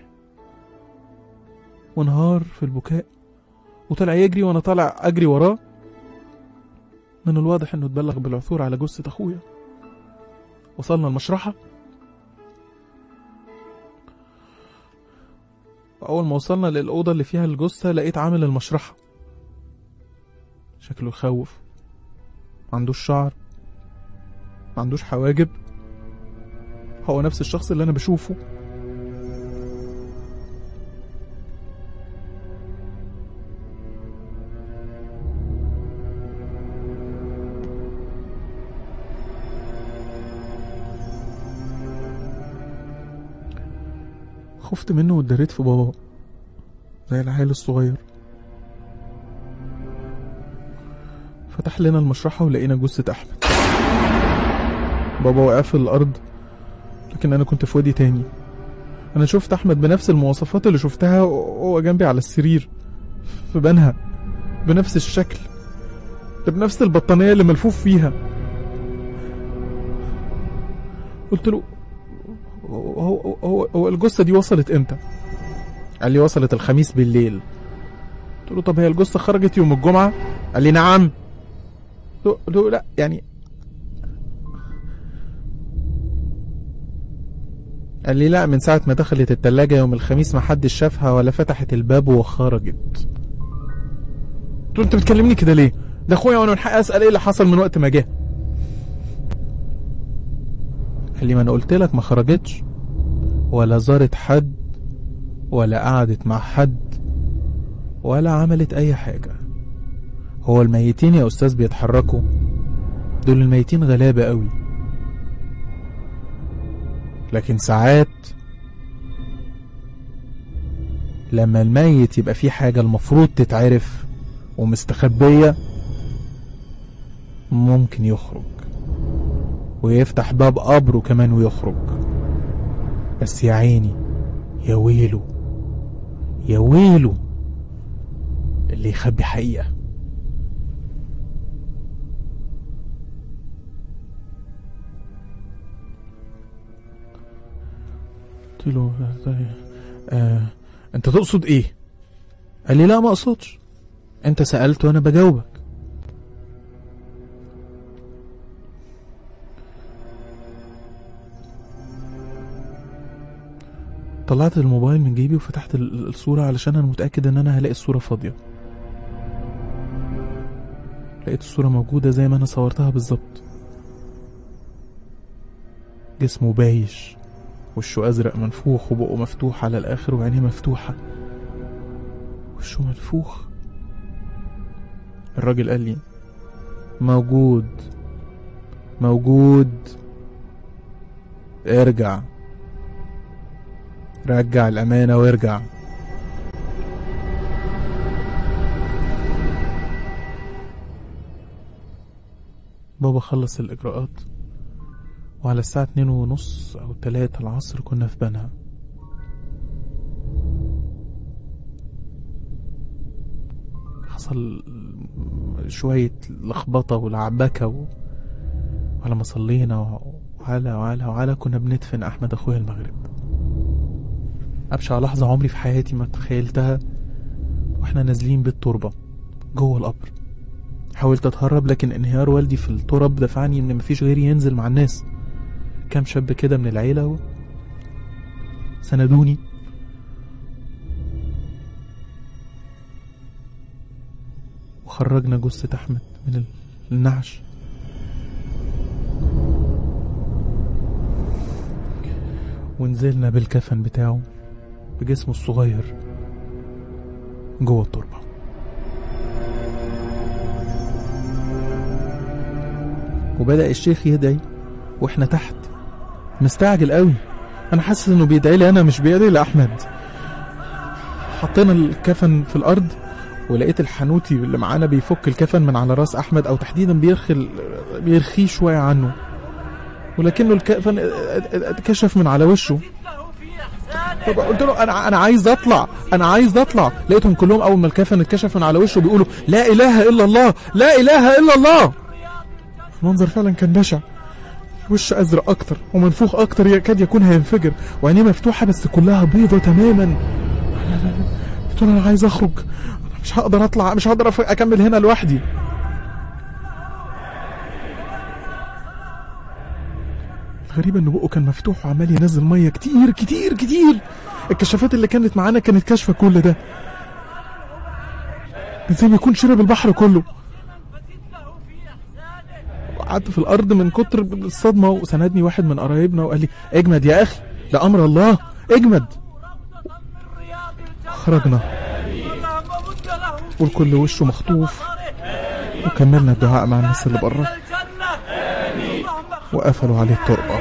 S5: وانهار في البكاء وطلع يجري وانا طالع اجري وراه من الواضح انه اتبلغ بالعثور على جثة اخويا وصلنا المشرحة وأول ما وصلنا للأوضة اللي فيها الجثة لقيت عامل المشرحة شكله يخوف ما عندوش شعر ما عندوش حواجب هو نفس الشخص اللي أنا بشوفه خفت منه واتدريت في بابا زي العيل الصغير فتح لنا المشرحة ولقينا جثة أحمد بابا وقع في الأرض لكن أنا كنت في وادي تاني أنا شفت أحمد بنفس المواصفات اللي شفتها وهو جنبي على السرير في بنها بنفس الشكل ده بنفس البطانية اللي ملفوف فيها قلت له هو هو هو, هو الجثة دي وصلت امتى؟ قال لي وصلت الخميس بالليل قلت له طب هي الجثة خرجت يوم الجمعة؟ قال لي نعم قلت له لا يعني قال لي لا من ساعة ما دخلت التلاجة يوم الخميس ما حدش شافها ولا فتحت الباب وخرجت قلت له انت بتكلمني كده ليه؟ ده اخويا وانا من حقي اسال ايه اللي حصل من وقت ما جه قال لي ما انا قلت لك ما خرجتش ولا زارت حد ولا قعدت مع حد ولا عملت اي حاجة هو الميتين يا استاذ بيتحركوا دول الميتين غلابة قوي لكن ساعات لما الميت يبقى فيه حاجة المفروض تتعرف ومستخبية ممكن يخرج ويفتح باب قبره كمان ويخرج بس يا عيني يا ويله يا ويله اللي يخبي حقيقة قلت له آه انت تقصد ايه قال لي لا ما اقصدش انت سألت وانا بجاوبك طلعت الموبايل من جيبي وفتحت ال- الصورة علشان أنا متأكد إن أنا هلاقي الصورة فاضية لقيت الصورة موجودة زي ما أنا صورتها بالظبط جسمه بايش وشه أزرق منفوخ وبقه مفتوح على الآخر وعينيه مفتوحة وشه منفوخ الراجل قال لي موجود موجود ارجع رجع الأمانة وارجع بابا خلص الإجراءات وعلى الساعة اتنين ونص أو تلاتة العصر كنا في بنها حصل شوية لخبطة ولعبكة و... وعلى ما صلينا وعلى وعلى وعلى كنا بندفن أحمد أخويا المغرب أبشع لحظة عمري في حياتي ما تخيلتها واحنا نازلين بالتربة جوه القبر حاولت اتهرب لكن انهيار والدي في التراب دفعني ان مفيش غيري ينزل مع الناس كام شاب كده من العيلة و... سندوني وخرجنا جثة أحمد من ال- النعش ونزلنا بالكفن بتاعه بجسمه الصغير جوه التربة وبدأ الشيخ يدعي واحنا تحت مستعجل قوي انا حاسس انه بيدعي لي انا مش بيدعي لاحمد حطينا الكفن في الارض ولقيت الحنوتي اللي معانا بيفك الكفن من على راس احمد او تحديدا بيرخي بيرخيه شويه عنه ولكنه الكفن اتكشف من على وشه طب قلت له انا انا عايز اطلع انا عايز اطلع لقيتهم كلهم اول ما الكفن اتكشف من على وشه بيقولوا لا اله الا الله لا اله الا الله المنظر فعلا كان بشع وش ازرق اكتر ومنفوخ اكتر يكاد يكون هينفجر وعينيه مفتوحه بس كلها بيضه تماما قلت له انا عايز اخرج انا مش هقدر اطلع مش هقدر أف- اكمل هنا لوحدي الغريب ان بقه كان مفتوح وعمال ينزل ميه كتير كتير كتير الكشافات اللي كانت معانا كانت كاشفه كل ده زي ما يكون شرب البحر كله قعدت في الارض من كتر الصدمه وسندني واحد من قرايبنا وقال لي اجمد يا اخي ده امر الله اجمد خرجنا والكل وشه مخطوف وكملنا الدعاء مع الناس اللي بره وقفلوا عليه التربه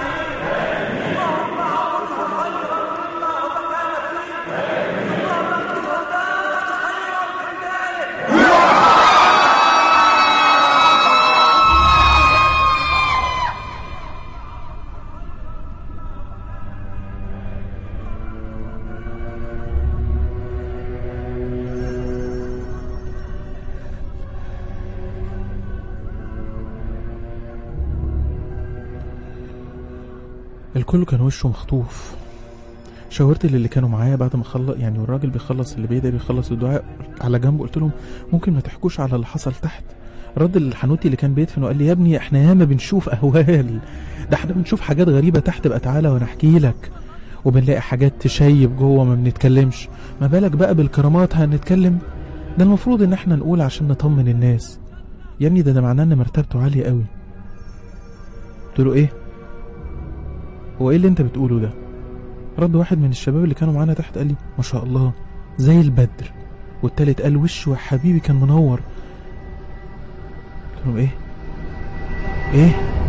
S5: الكل كان وشه مخطوف شاورت للي كانوا معايا بعد ما خلص يعني والراجل بيخلص اللي بيدعي بيخلص الدعاء على جنب قلت لهم ممكن ما تحكوش على اللي حصل تحت رد الحنوتي اللي كان بيدفن وقال لي يا ابني احنا ياما بنشوف اهوال ده احنا بنشوف حاجات غريبه تحت بقى تعالى وانا احكي لك وبنلاقي حاجات تشيب جوه ما بنتكلمش ما بالك بقى بالكرامات هنتكلم ده المفروض ان احنا نقول عشان نطمن الناس يا ابني ده ده معناه ان مرتبته عاليه قوي قلت له ايه هو ايه اللي انت بتقوله ده رد واحد من الشباب اللي كانوا معانا تحت قال لي ما شاء الله زي البدر والتالت قال وشه يا حبيبي كان منور قلت لهم ايه ايه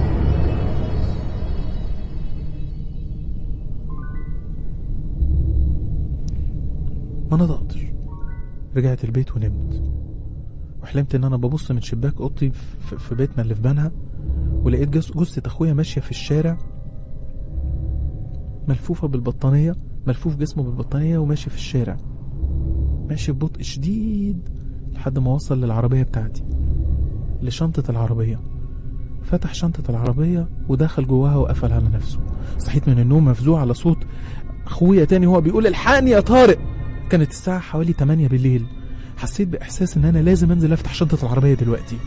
S5: ما نطقتش رجعت البيت ونمت وحلمت ان انا ببص من شباك اوضتي في- في بيتنا اللي في بنها ولقيت جث- جثة اخويا ماشية في الشارع ملفوفة بالبطانية ملفوف جسمه بالبطانية وماشي في الشارع ماشي ببطء شديد لحد ما وصل للعربية بتاعتي لشنطة العربية فتح شنطة العربية ودخل جواها وقفل على نفسه صحيت من النوم مفزوع على صوت أخويا تاني هو بيقول الحقني يا طارق كانت الساعة حوالي 8 بالليل حسيت بإحساس إن أنا لازم أنزل أفتح شنطة العربية دلوقتي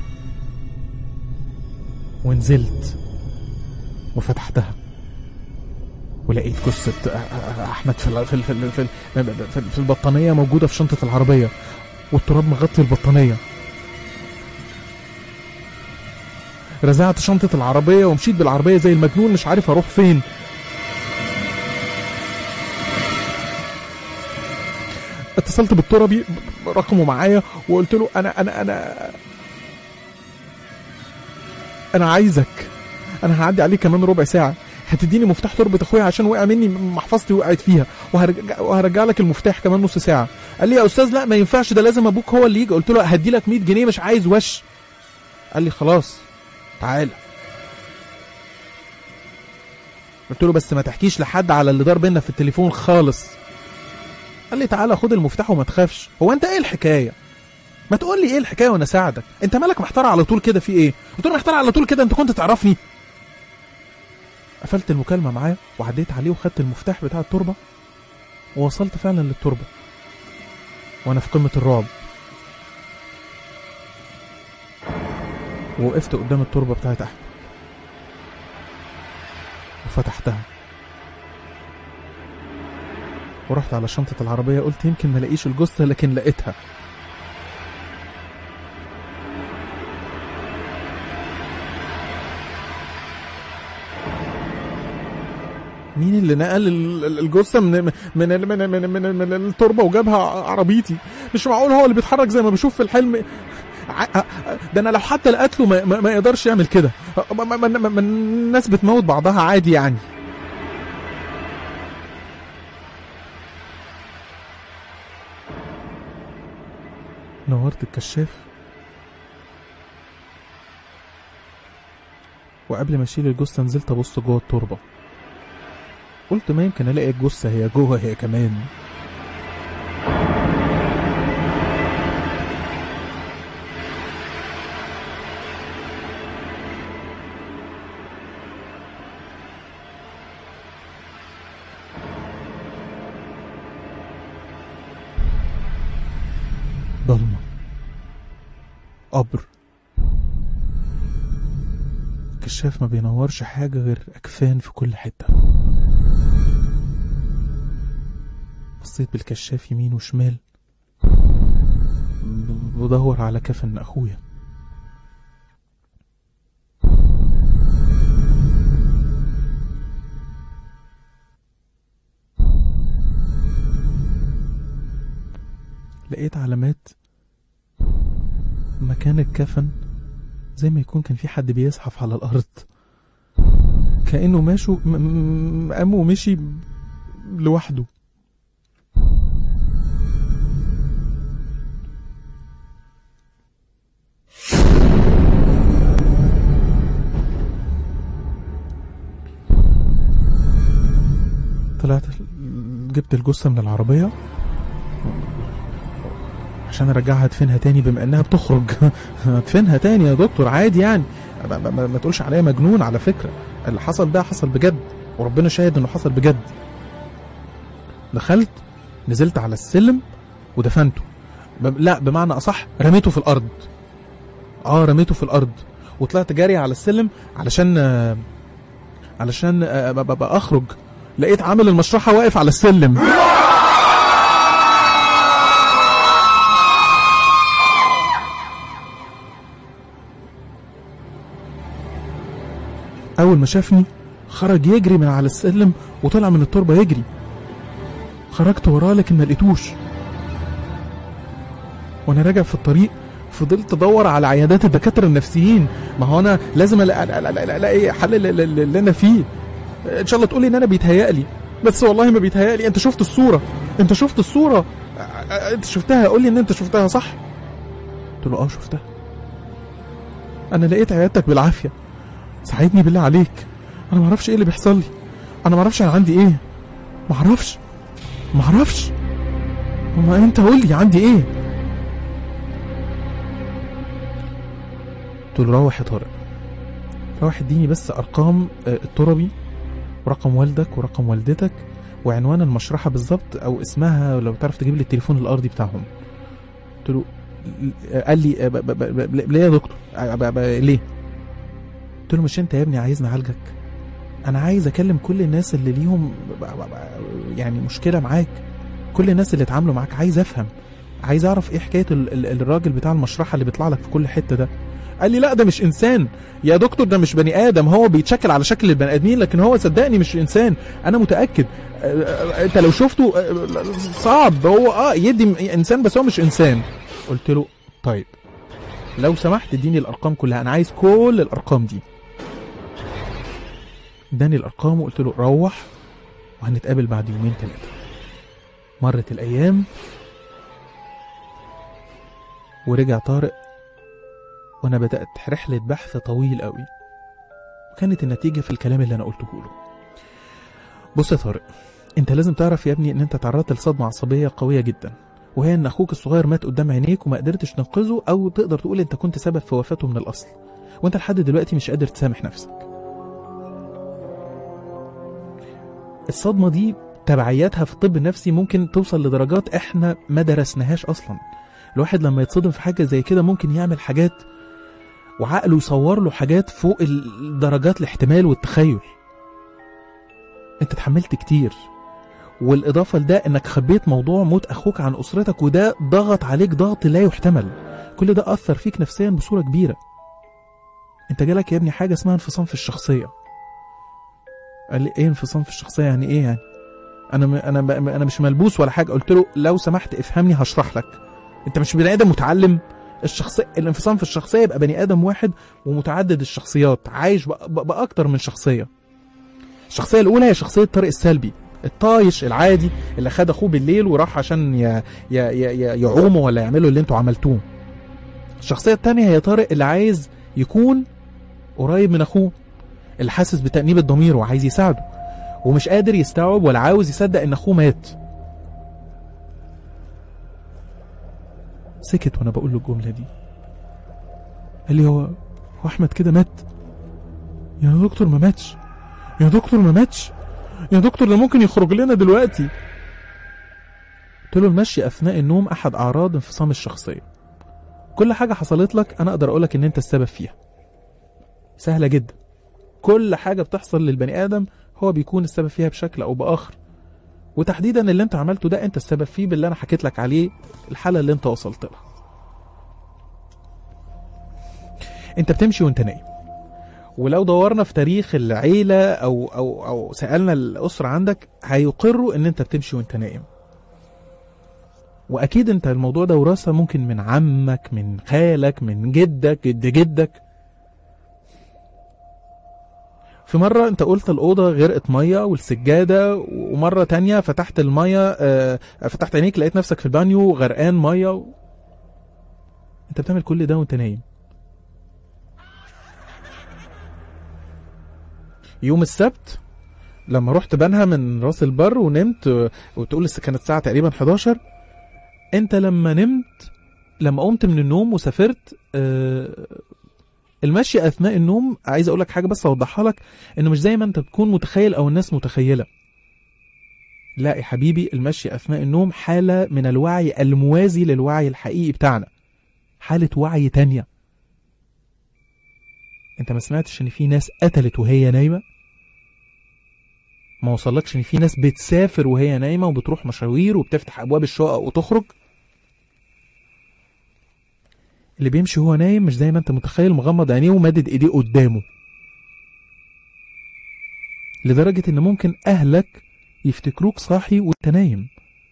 S5: ونزلت وفتحتها ولقيت جثة أحمد في ال- في ال- في ال- في ال- في ال- في البطانية موجودة في شنطة العربية والتراب مغطي البطانية رزعت شنطة العربية ومشيت بالعربية زي المجنون مش عارف أروح فين اتصلت بالتربي رقمه معايا وقلت له انا انا انا انا عايزك انا هعدي عليك كمان ربع ساعه هتديني مفتاح تربة اخويا عشان وقع مني محفظتي وقعت فيها وهرجع, وهرجع لك المفتاح كمان نص ساعه قال لي يا استاذ لا ما ينفعش ده لازم ابوك هو اللي يجي قلت له هدي لك 100 جنيه مش عايز وش قال لي خلاص تعالى قلت له بس ما تحكيش لحد على اللي دار بينا في التليفون خالص قال لي تعالى خد المفتاح وما تخافش هو انت ايه الحكايه ما تقول لي ايه الحكايه وانا اساعدك انت مالك محتار على طول كده في ايه قلت له محتار على طول كده انت كنت تعرفني قفلت المكالمه معاه وعديت عليه وخدت المفتاح بتاع التربه ووصلت فعلا للتربه وانا في قمه الرعب ووقفت قدام التربه بتاعت احمد وفتحتها ورحت على شنطة العربية قلت يمكن ما لاقيش الجثة لكن لقيتها مين اللي نقل ال- ال- الجثة من من من من من, من, من التربة وجابها عربيتي مش معقول هو اللي بيتحرك زي ما بشوف في الحلم ع- ده انا لو حتى لقيت له ما, ما, ما يقدرش يعمل كده ما, ما, ما, ما, ما الناس بتموت بعضها عادي يعني نورت الكشاف وقبل ما اشيل الجثه نزلت ابص جوه التربه قلت ما يمكن الاقي الجثه هي جوه هي كمان ضلمة قبر الكشاف ما بينورش حاجة غير أكفان في كل حتة بصيت بالكشاف يمين وشمال ب- بدور على كفن أخويا لقيت علامات مكان الكفن زي ما يكون كان في حد بيزحف على الأرض كأنه ماشوا م- م- قام ومشي لوحده طلعت جبت الجثة من العربية عشان ارجعها ادفنها تاني بما انها بتخرج ادفنها تاني يا دكتور عادي يعني ما, ما, ما, ما تقولش عليا مجنون على فكرة اللي حصل ده حصل بجد وربنا شاهد انه حصل بجد دخلت نزلت على السلم ودفنته ب... لا بمعنى اصح رميته في الارض اه رميته في الارض وطلعت جاري على السلم علشان آه، علشان آه، ب- ب- ب- اخرج لقيت عامل المشرحة واقف على السلم اول ما شافني خرج يجري من على السلم وطلع من التربه يجري خرجت وراه لكن ما لقيتوش وانا راجع في الطريق فضلت ادور على عيادات الدكاتره النفسيين ما هو انا لازم ألا- ألا- ألا- ألا- الاقي حل لل- لل- اللي انا فيه ان شاء الله تقولي ان انا بيتهيألي بس والله ما بيتهيألي انت شفت الصوره انت شفت الصوره أ- أ- انت شفتها قول لي ان انت شفتها صح قلت له اه شفتها انا لقيت عيادتك بالعافيه ساعدني بالله عليك انا ما اعرفش ايه اللي بيحصل لي انا ما اعرفش انا عندي ايه ما اعرفش ما اعرفش ما انت قول لي عندي ايه قلت له روح يا طارق روح اديني بس ارقام آه، التربي ورقم والدك ورقم والدتك وعنوان المشرحه بالظبط او اسمها لو تعرف تجيب لي التليفون الارضي بتاعهم قلت له آه، قال لي آه، ب- ب- ب- ب- ليه يا دكتور آه، ب- ب- ليه قلت له مش انت يا ابني عايزني اعالجك انا عايز اكلم كل الناس اللي ليهم ب- ب- ب- يعني مشكله معاك كل الناس اللي اتعاملوا معاك عايز افهم عايز اعرف ايه حكايه ال- ال- الراجل بتاع المشرحه اللي بيطلع لك في كل حته ده قال لي لا ده مش انسان يا دكتور ده مش بني ادم هو بيتشكل على شكل البني ادمين لكن هو صدقني مش انسان انا متاكد آه، آه، انت لو شفته آه، صعب هو اه يدي انسان بس هو مش انسان قلت له طيب لو سمحت اديني الارقام كلها انا عايز كل الارقام دي اداني الارقام وقلت له روح وهنتقابل بعد يومين ثلاثه مرت الايام ورجع طارق وانا بدات رحله بحث طويل قوي وكانت النتيجه في الكلام اللي انا قلته له بص يا طارق انت لازم تعرف يا ابني ان انت تعرضت لصدمه عصبيه قويه جدا وهي ان اخوك الصغير مات قدام عينيك وما قدرتش تنقذه او تقدر تقول انت كنت سبب في وفاته من الاصل وانت لحد دلوقتي مش قادر تسامح نفسك الصدمه دي تبعياتها في الطب النفسي ممكن توصل لدرجات احنا ما درسناهاش اصلا الواحد لما يتصدم في حاجه زي كده ممكن يعمل حاجات وعقله يصور له حاجات فوق ال- درجات الاحتمال والتخيل انت اتحملت كتير والاضافه لده انك خبيت موضوع موت اخوك عن اسرتك وده ضغط عليك ضغط لا يحتمل كل ده اثر فيك نفسيا بصوره كبيره انت جالك يا ابني حاجه اسمها انفصام في الشخصيه قال لي ايه انفصام في الشخصيه يعني ايه يعني انا م... انا ب... انا مش ملبوس ولا حاجه قلت له لو سمحت افهمني هشرح لك انت مش بني ادم متعلم الشخصية الانفصام في الشخصية يبقى بني آدم واحد ومتعدد الشخصيات عايش بأ- بأ- بأكتر من شخصية الشخصية الأولى هي شخصية طارق السلبي الطايش العادي اللي خد أخوه بالليل وراح عشان ي... ي... ي... ي... يعوموا ولا يعملوا اللي انتوا عملتوه الشخصية التانية هي طارق اللي عايز يكون قريب من أخوه اللي حاسس بتأنيب الضمير وعايز يساعده ومش قادر يستوعب ولا عاوز يصدق إن أخوه مات سكت وانا بقول له الجمله دي قال لي هو هو احمد كده مات يا دكتور ما ماتش يا دكتور ما ماتش يا دكتور ده ممكن يخرج لنا دلوقتي قلت له المشي اثناء النوم احد اعراض انفصام الشخصيه كل حاجه حصلت لك انا اقدر اقولك ان انت السبب فيها سهله جدا كل حاجه بتحصل للبني ادم هو بيكون السبب فيها بشكل او باخر وتحديدا اللي انت عملته ده انت السبب فيه باللي انا حكيت لك عليه الحاله اللي انت وصلت لها انت بتمشي وانت نايم ولو دورنا في تاريخ العيله او او او سالنا الاسره عندك هيقروا ان انت بتمشي وانت نايم واكيد انت الموضوع ده وراثه ممكن من عمك من خالك من جدك جد جدك في مرة انت قلت الأوضة غرقت مية والسجادة ومرة تانية فتحت المية آه، فتحت عينيك لقيت نفسك في البانيو غرقان مية و... انت بتعمل كل ده وانت نايم يوم السبت لما رحت بنها من راس البر ونمت آه، وتقول لسه كانت الساعة تقريبا 11 انت لما نمت لما قمت من النوم وسافرت آه، المشي اثناء النوم عايز اقول لك حاجه بس اوضحها لك انه مش زي ما انت بتكون متخيل او الناس متخيله لا يا حبيبي المشي اثناء النوم حاله من الوعي الموازي للوعي الحقيقي بتاعنا حاله وعي تانية انت ما سمعتش ان في ناس قتلت وهي نايمه ما وصلكش ان في ناس بتسافر وهي نايمه وبتروح مشاوير وبتفتح ابواب الشقق وتخرج اللي بيمشي وهو نايم مش زي ما انت متخيل مغمض عينيه ومادد ايديه قدامه لدرجة ان ممكن اهلك يفتكروك صاحي وانت نايم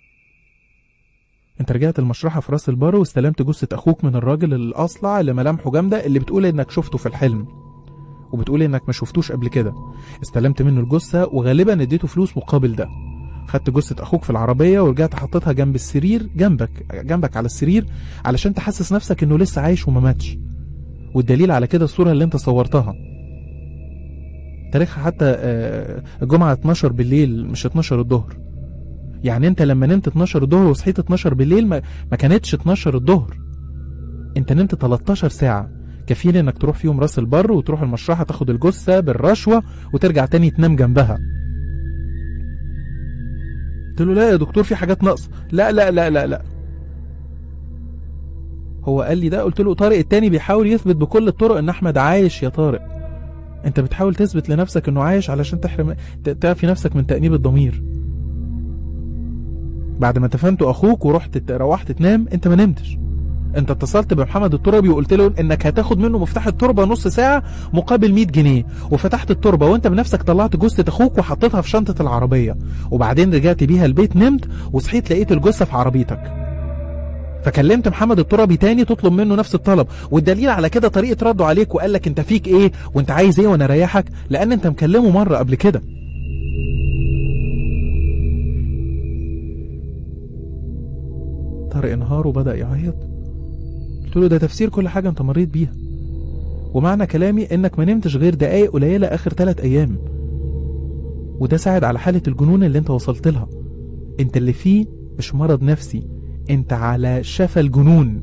S5: انت رجعت المشرحة في راس البر واستلمت جثة اخوك من الراجل الاصلع اللي ملامحه جامدة اللي بتقول انك شفته في الحلم وبتقول انك ما شفتوش قبل كده استلمت منه الجثة وغالبا اديته فلوس مقابل ده خدت جثة اخوك في العربية ورجعت حطيتها جنب السرير جنبك جنبك على السرير علشان تحسس نفسك انه لسه عايش وما ماتش والدليل على كده الصورة اللي انت صورتها تاريخها حتى آه، الجمعة 12 بالليل مش 12 الظهر يعني انت لما نمت 12 الظهر وصحيت 12 بالليل ما, ما كانتش 12 الظهر انت نمت 13 ساعة كفيل انك تروح فيهم راس البر وتروح المشرحة تاخد الجثة بالرشوة وترجع تاني تنام جنبها قلت له لا يا دكتور في حاجات ناقصة لا لا لا لا لا هو قال لي ده قلت له طارق التاني بيحاول يثبت بكل الطرق ان احمد عايش يا طارق انت بتحاول تثبت لنفسك انه عايش علشان تحرم ت- تعفي نفسك من تأنيب الضمير بعد ما دفنته اخوك ورحت ت- روحت تنام انت ما نمتش انت اتصلت بمحمد التربي وقلت له انك هتاخد منه مفتاح التربه نص ساعه مقابل 100 جنيه وفتحت التربه وانت بنفسك طلعت جثه اخوك وحطيتها في شنطه العربيه وبعدين رجعت بيها البيت نمت وصحيت لقيت الجثه في عربيتك فكلمت محمد التربي تاني تطلب منه نفس الطلب والدليل على كده طريقه رده عليك وقال لك انت فيك ايه وانت عايز ايه وانا اريحك لان انت مكلمه مره قبل كده طارق انهار وبدا يعيط قلت له ده تفسير كل حاجه انت مريت بيها ومعنى كلامي انك ما نمتش غير دقايق قليله اخر ثلاث ايام وده ساعد على حاله الجنون اللي انت وصلت لها انت اللي فيه مش مرض نفسي انت على شفا الجنون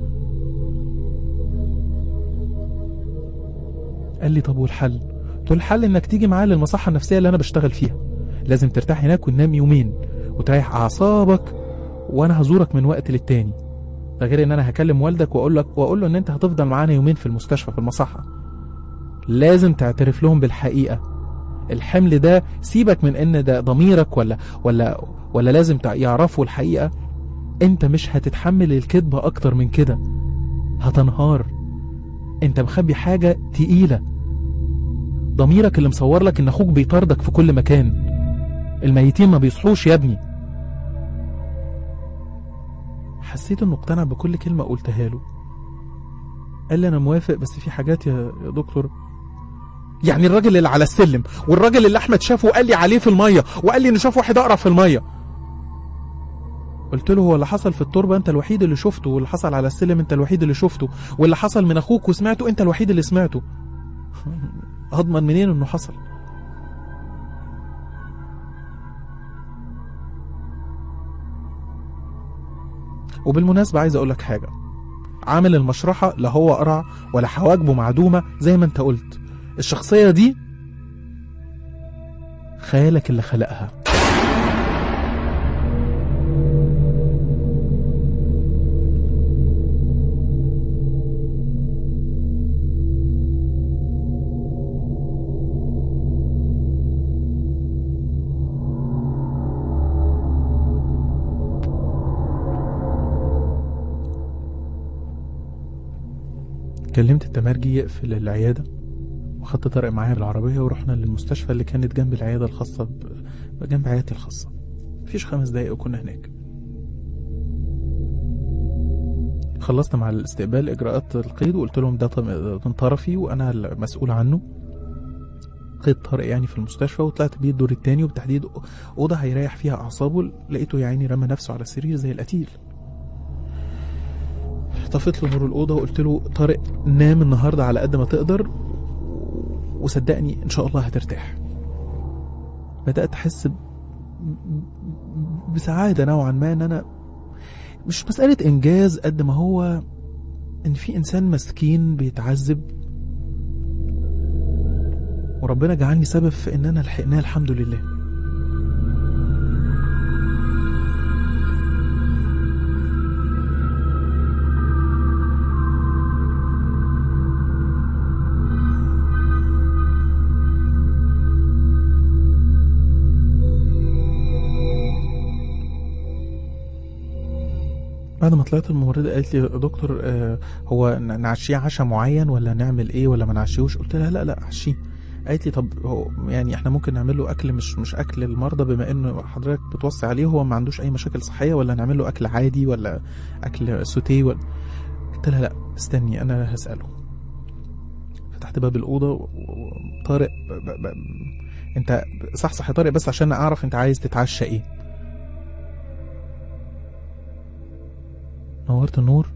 S5: قال لي طب والحل قلت له الحل انك تيجي معايا للمصحه النفسيه اللي انا بشتغل فيها لازم ترتاح هناك وتنام يومين وتريح اعصابك وانا هزورك من وقت للتاني ده غير ان انا هكلم والدك واقول لك واقول له ان انت هتفضل معانا يومين في المستشفى في المصحه لازم تعترف لهم بالحقيقه الحمل ده سيبك من ان ده ضميرك ولا ولا ولا لازم تع- يعرفوا الحقيقه انت مش هتتحمل الكذبه اكتر من كده هتنهار انت مخبي حاجه تقيله ضميرك اللي مصور لك ان اخوك بيطاردك في كل مكان الميتين ما بيصحوش يا ابني حسيت انه اقتنع بكل كلمه قلتها له قال لي انا موافق بس في حاجات يا يا دكتور يعني الراجل اللي على السلم والراجل اللي احمد شافه وقال لي عليه في الميه وقال لي انه شاف واحد اقرع في الميه قلت له هو اللي حصل في التربه انت الوحيد اللي شفته واللي حصل على السلم انت الوحيد اللي شفته واللي حصل من اخوك وسمعته انت الوحيد اللي سمعته هضمن منين انه حصل وبالمناسبة عايز أقول لك حاجة عامل المشرحة لا هو قرع ولا حواجبه معدومة زي ما أنت قلت الشخصية دي خيالك اللي خلقها كلمت التمرجي يقفل العيادة وخدت طارق معايا بالعربية ورحنا للمستشفى اللي كانت جنب العيادة الخاصة ب... جنب عيادتي الخاصة مفيش خمس دقايق وكنا هناك خلصنا مع الاستقبال إجراءات القيد وقلت لهم ده طم- من طرفي وأنا المسؤول عنه قيد طارق يعني في المستشفى وطلعت بيه الدور التاني وبالتحديد أوضة هيريح فيها أعصابه لقيته يا عيني رمى نفسه على السرير زي القتيل طفيت له نور الأوضة وقلت له طارق نام النهاردة على قد ما تقدر وصدقني إن شاء الله هترتاح بدأت أحس ب- بسعادة نوعا ما إن أنا مش مسألة إنجاز قد ما هو إن في إنسان مسكين بيتعذب وربنا جعلني سبب في إن أنا لحقناه الحمد لله بعد ما طلعت الممرضة قالت لي يا دكتور آه هو ن- نعشيه عشاء معين ولا نعمل ايه ولا ما نعشيهوش قلت لها لا لا عشيه قالت لي طب هو يعني احنا ممكن نعمل له اكل مش مش اكل المرضى بما انه حضرتك بتوصي عليه هو ما عندوش اي مشاكل صحيه ولا نعمل له اكل عادي ولا اكل سوتيه ولا قلت لها لا استني انا هساله فتحت باب الاوضه و- و- وطارق ب... ب... ب... انت صحصح يا طارق بس عشان اعرف انت عايز تتعشى ايه نورت النور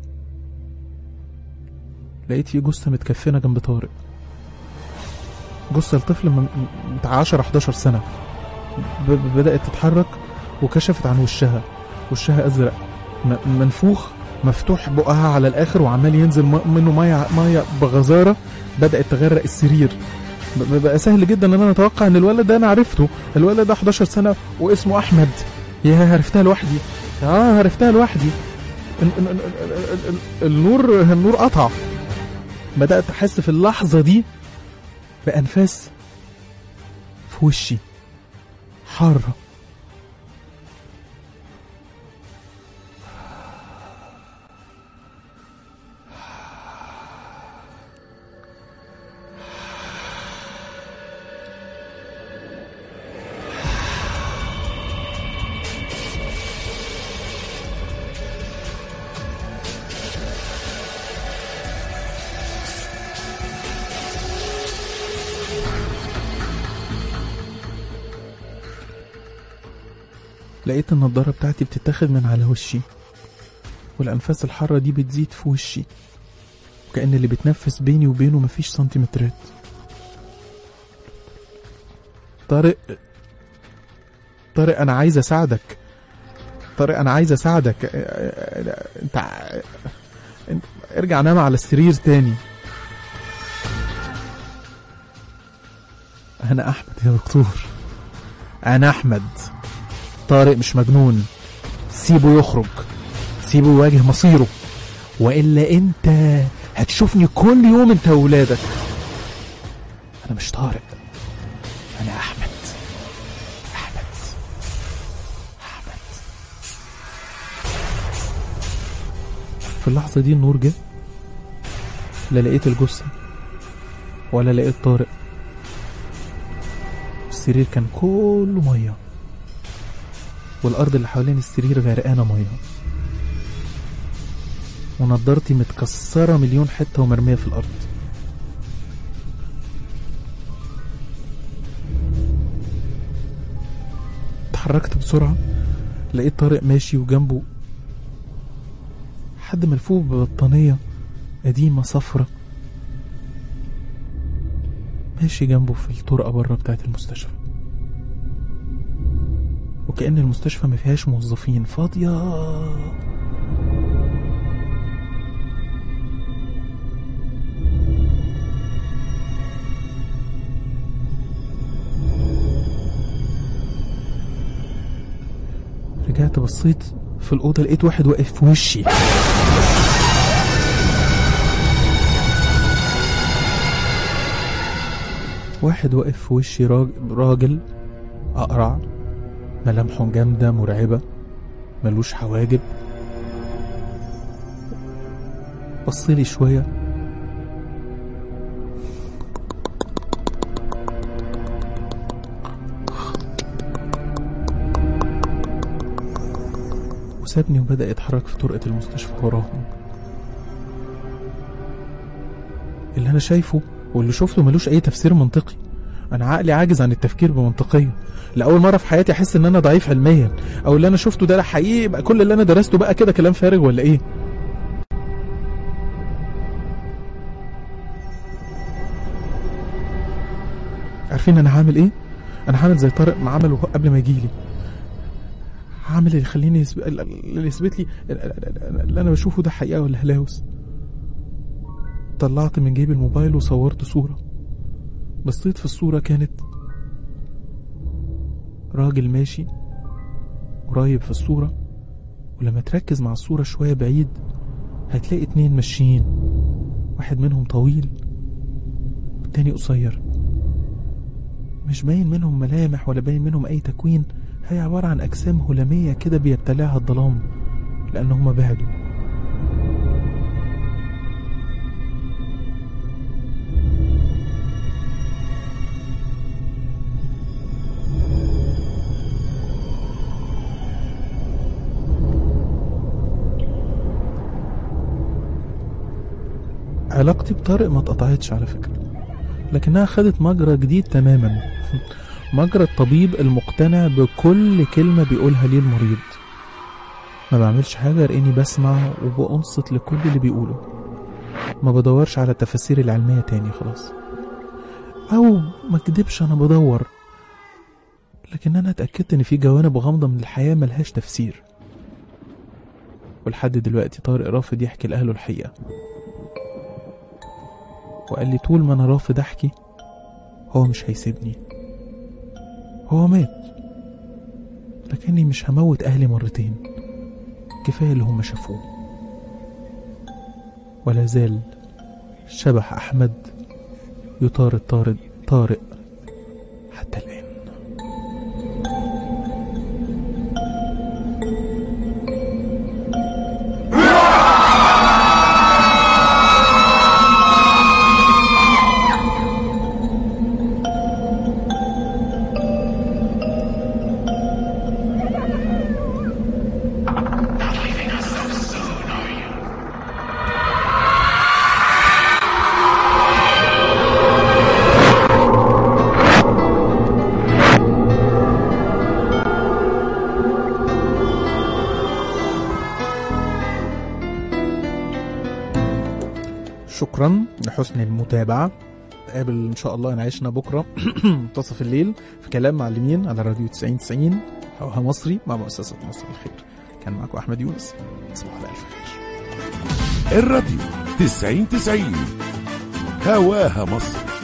S5: لقيت في جثة متكفنة جنب طارق جثة لطفل من بتاع 10 11 سنة ب- ب- بدأت تتحرك وكشفت عن وشها وشها أزرق م- منفوخ مفتوح بقها على الآخر وعمال ينزل م- منه مية مية بغزارة بدأت تغرق السرير ب- ب- بقى سهل جدا ان انا اتوقع ان الولد ده انا عرفته الولد ده 11 سنة واسمه احمد يا عرفتها لوحدي اه عرفتها لوحدي ال- ال- ال- ال- ال- النور النور قطع بدأت أحس في اللحظة دي بأنفاس في وشي حارة لقيت النضارة بتاعتي بتتاخد من على وشي والأنفاس الحارة دي بتزيد في وشي وكأن اللي بتنفس بيني وبينه مفيش سنتيمترات طارق طارق أنا عايز أساعدك طارق أنا عايز أساعدك أ- أ- أنت ع- أنت- ارجع نام على السرير تاني أنا أحمد يا دكتور أنا أحمد طارق مش مجنون سيبه يخرج سيبه يواجه مصيره والا انت هتشوفني كل يوم انت وولادك انا مش طارق انا احمد احمد احمد في اللحظه دي النور جه لا لقيت الجثه ولا لقيت طارق السرير كان كله ميه والارض اللي حوالين السرير غرقانه ميه ونضارتي متكسرة مليون حتة ومرمية في الأرض اتحركت بسرعة لقيت طارق ماشي وجنبه حد ملفوف ببطانية قديمة صفرة ماشي جنبه في الطرقة بره بتاعت المستشفى وكأن المستشفى ما فيهاش موظفين فاضية رجعت بصيت في الأوضة لقيت واحد واقف في وشي واحد واقف في وشي راج- راجل أقرع ملامحه جامدة مرعبة ملوش حواجب بصلي شوية وسابني وبدأ يتحرك في طرقة المستشفى وراهم اللي أنا شايفه واللي شفته ملوش أي تفسير منطقي أنا عقلي عاجز عن التفكير بمنطقية لأول مرة في حياتي أحس إن أنا ضعيف علميا أو اللي أنا شفته ده حقيقي يبقى كل اللي أنا درسته بقى كده كلام فارغ ولا إيه عارفين أنا هعمل إيه؟ أنا هعمل زي طارق ما عمله قبل ما يجيلي هعمل اللي يخليني يسب... اللي يثبت لي اللي انا بشوفه ده حقيقه ولا هلاوس طلعت من جيبي الموبايل وصورت صوره بصيت في الصوره كانت راجل ماشي قريب في الصوره ولما تركز مع الصوره شويه بعيد هتلاقي اتنين ماشيين واحد منهم طويل والتاني قصير مش باين منهم ملامح ولا باين منهم اي تكوين هي عبارة عن أجسام هلامية كده بيبتلعها الظلام لأن هما بعدوا علاقتي بطارق ما اتقطعتش على فكرة لكنها خدت مجرى جديد تماما مجرى الطبيب المقتنع بكل كلمة بيقولها ليه المريض ما بعملش حاجة غير اني بسمع وبأنصت لكل اللي بيقوله ما بدورش على التفاسير العلمية تاني خلاص او ما كدبش انا بدور لكن انا اتأكدت ان في جوانب غامضة من الحياة ملهاش تفسير ولحد دلوقتي طارق رافض يحكي لأهله الحقيقة وقال لي طول ما انا رافض احكي هو مش هيسيبني هو مات لكني مش هموت أهلي مرتين كفاية اللي هم شافوه ولا زال شبح أحمد يطارد طارد طارق حتى الآن شكرا لحسن المتابعة نتقابل إن شاء الله إن عشنا بكرة منتصف الليل في كلام معلمين على راديو 90 90 هواها مصري مع مؤسسة مصر الخير كان معكم أحمد يونس تصبحوا على ألف خير
S1: الراديو 90 90 هواها مصر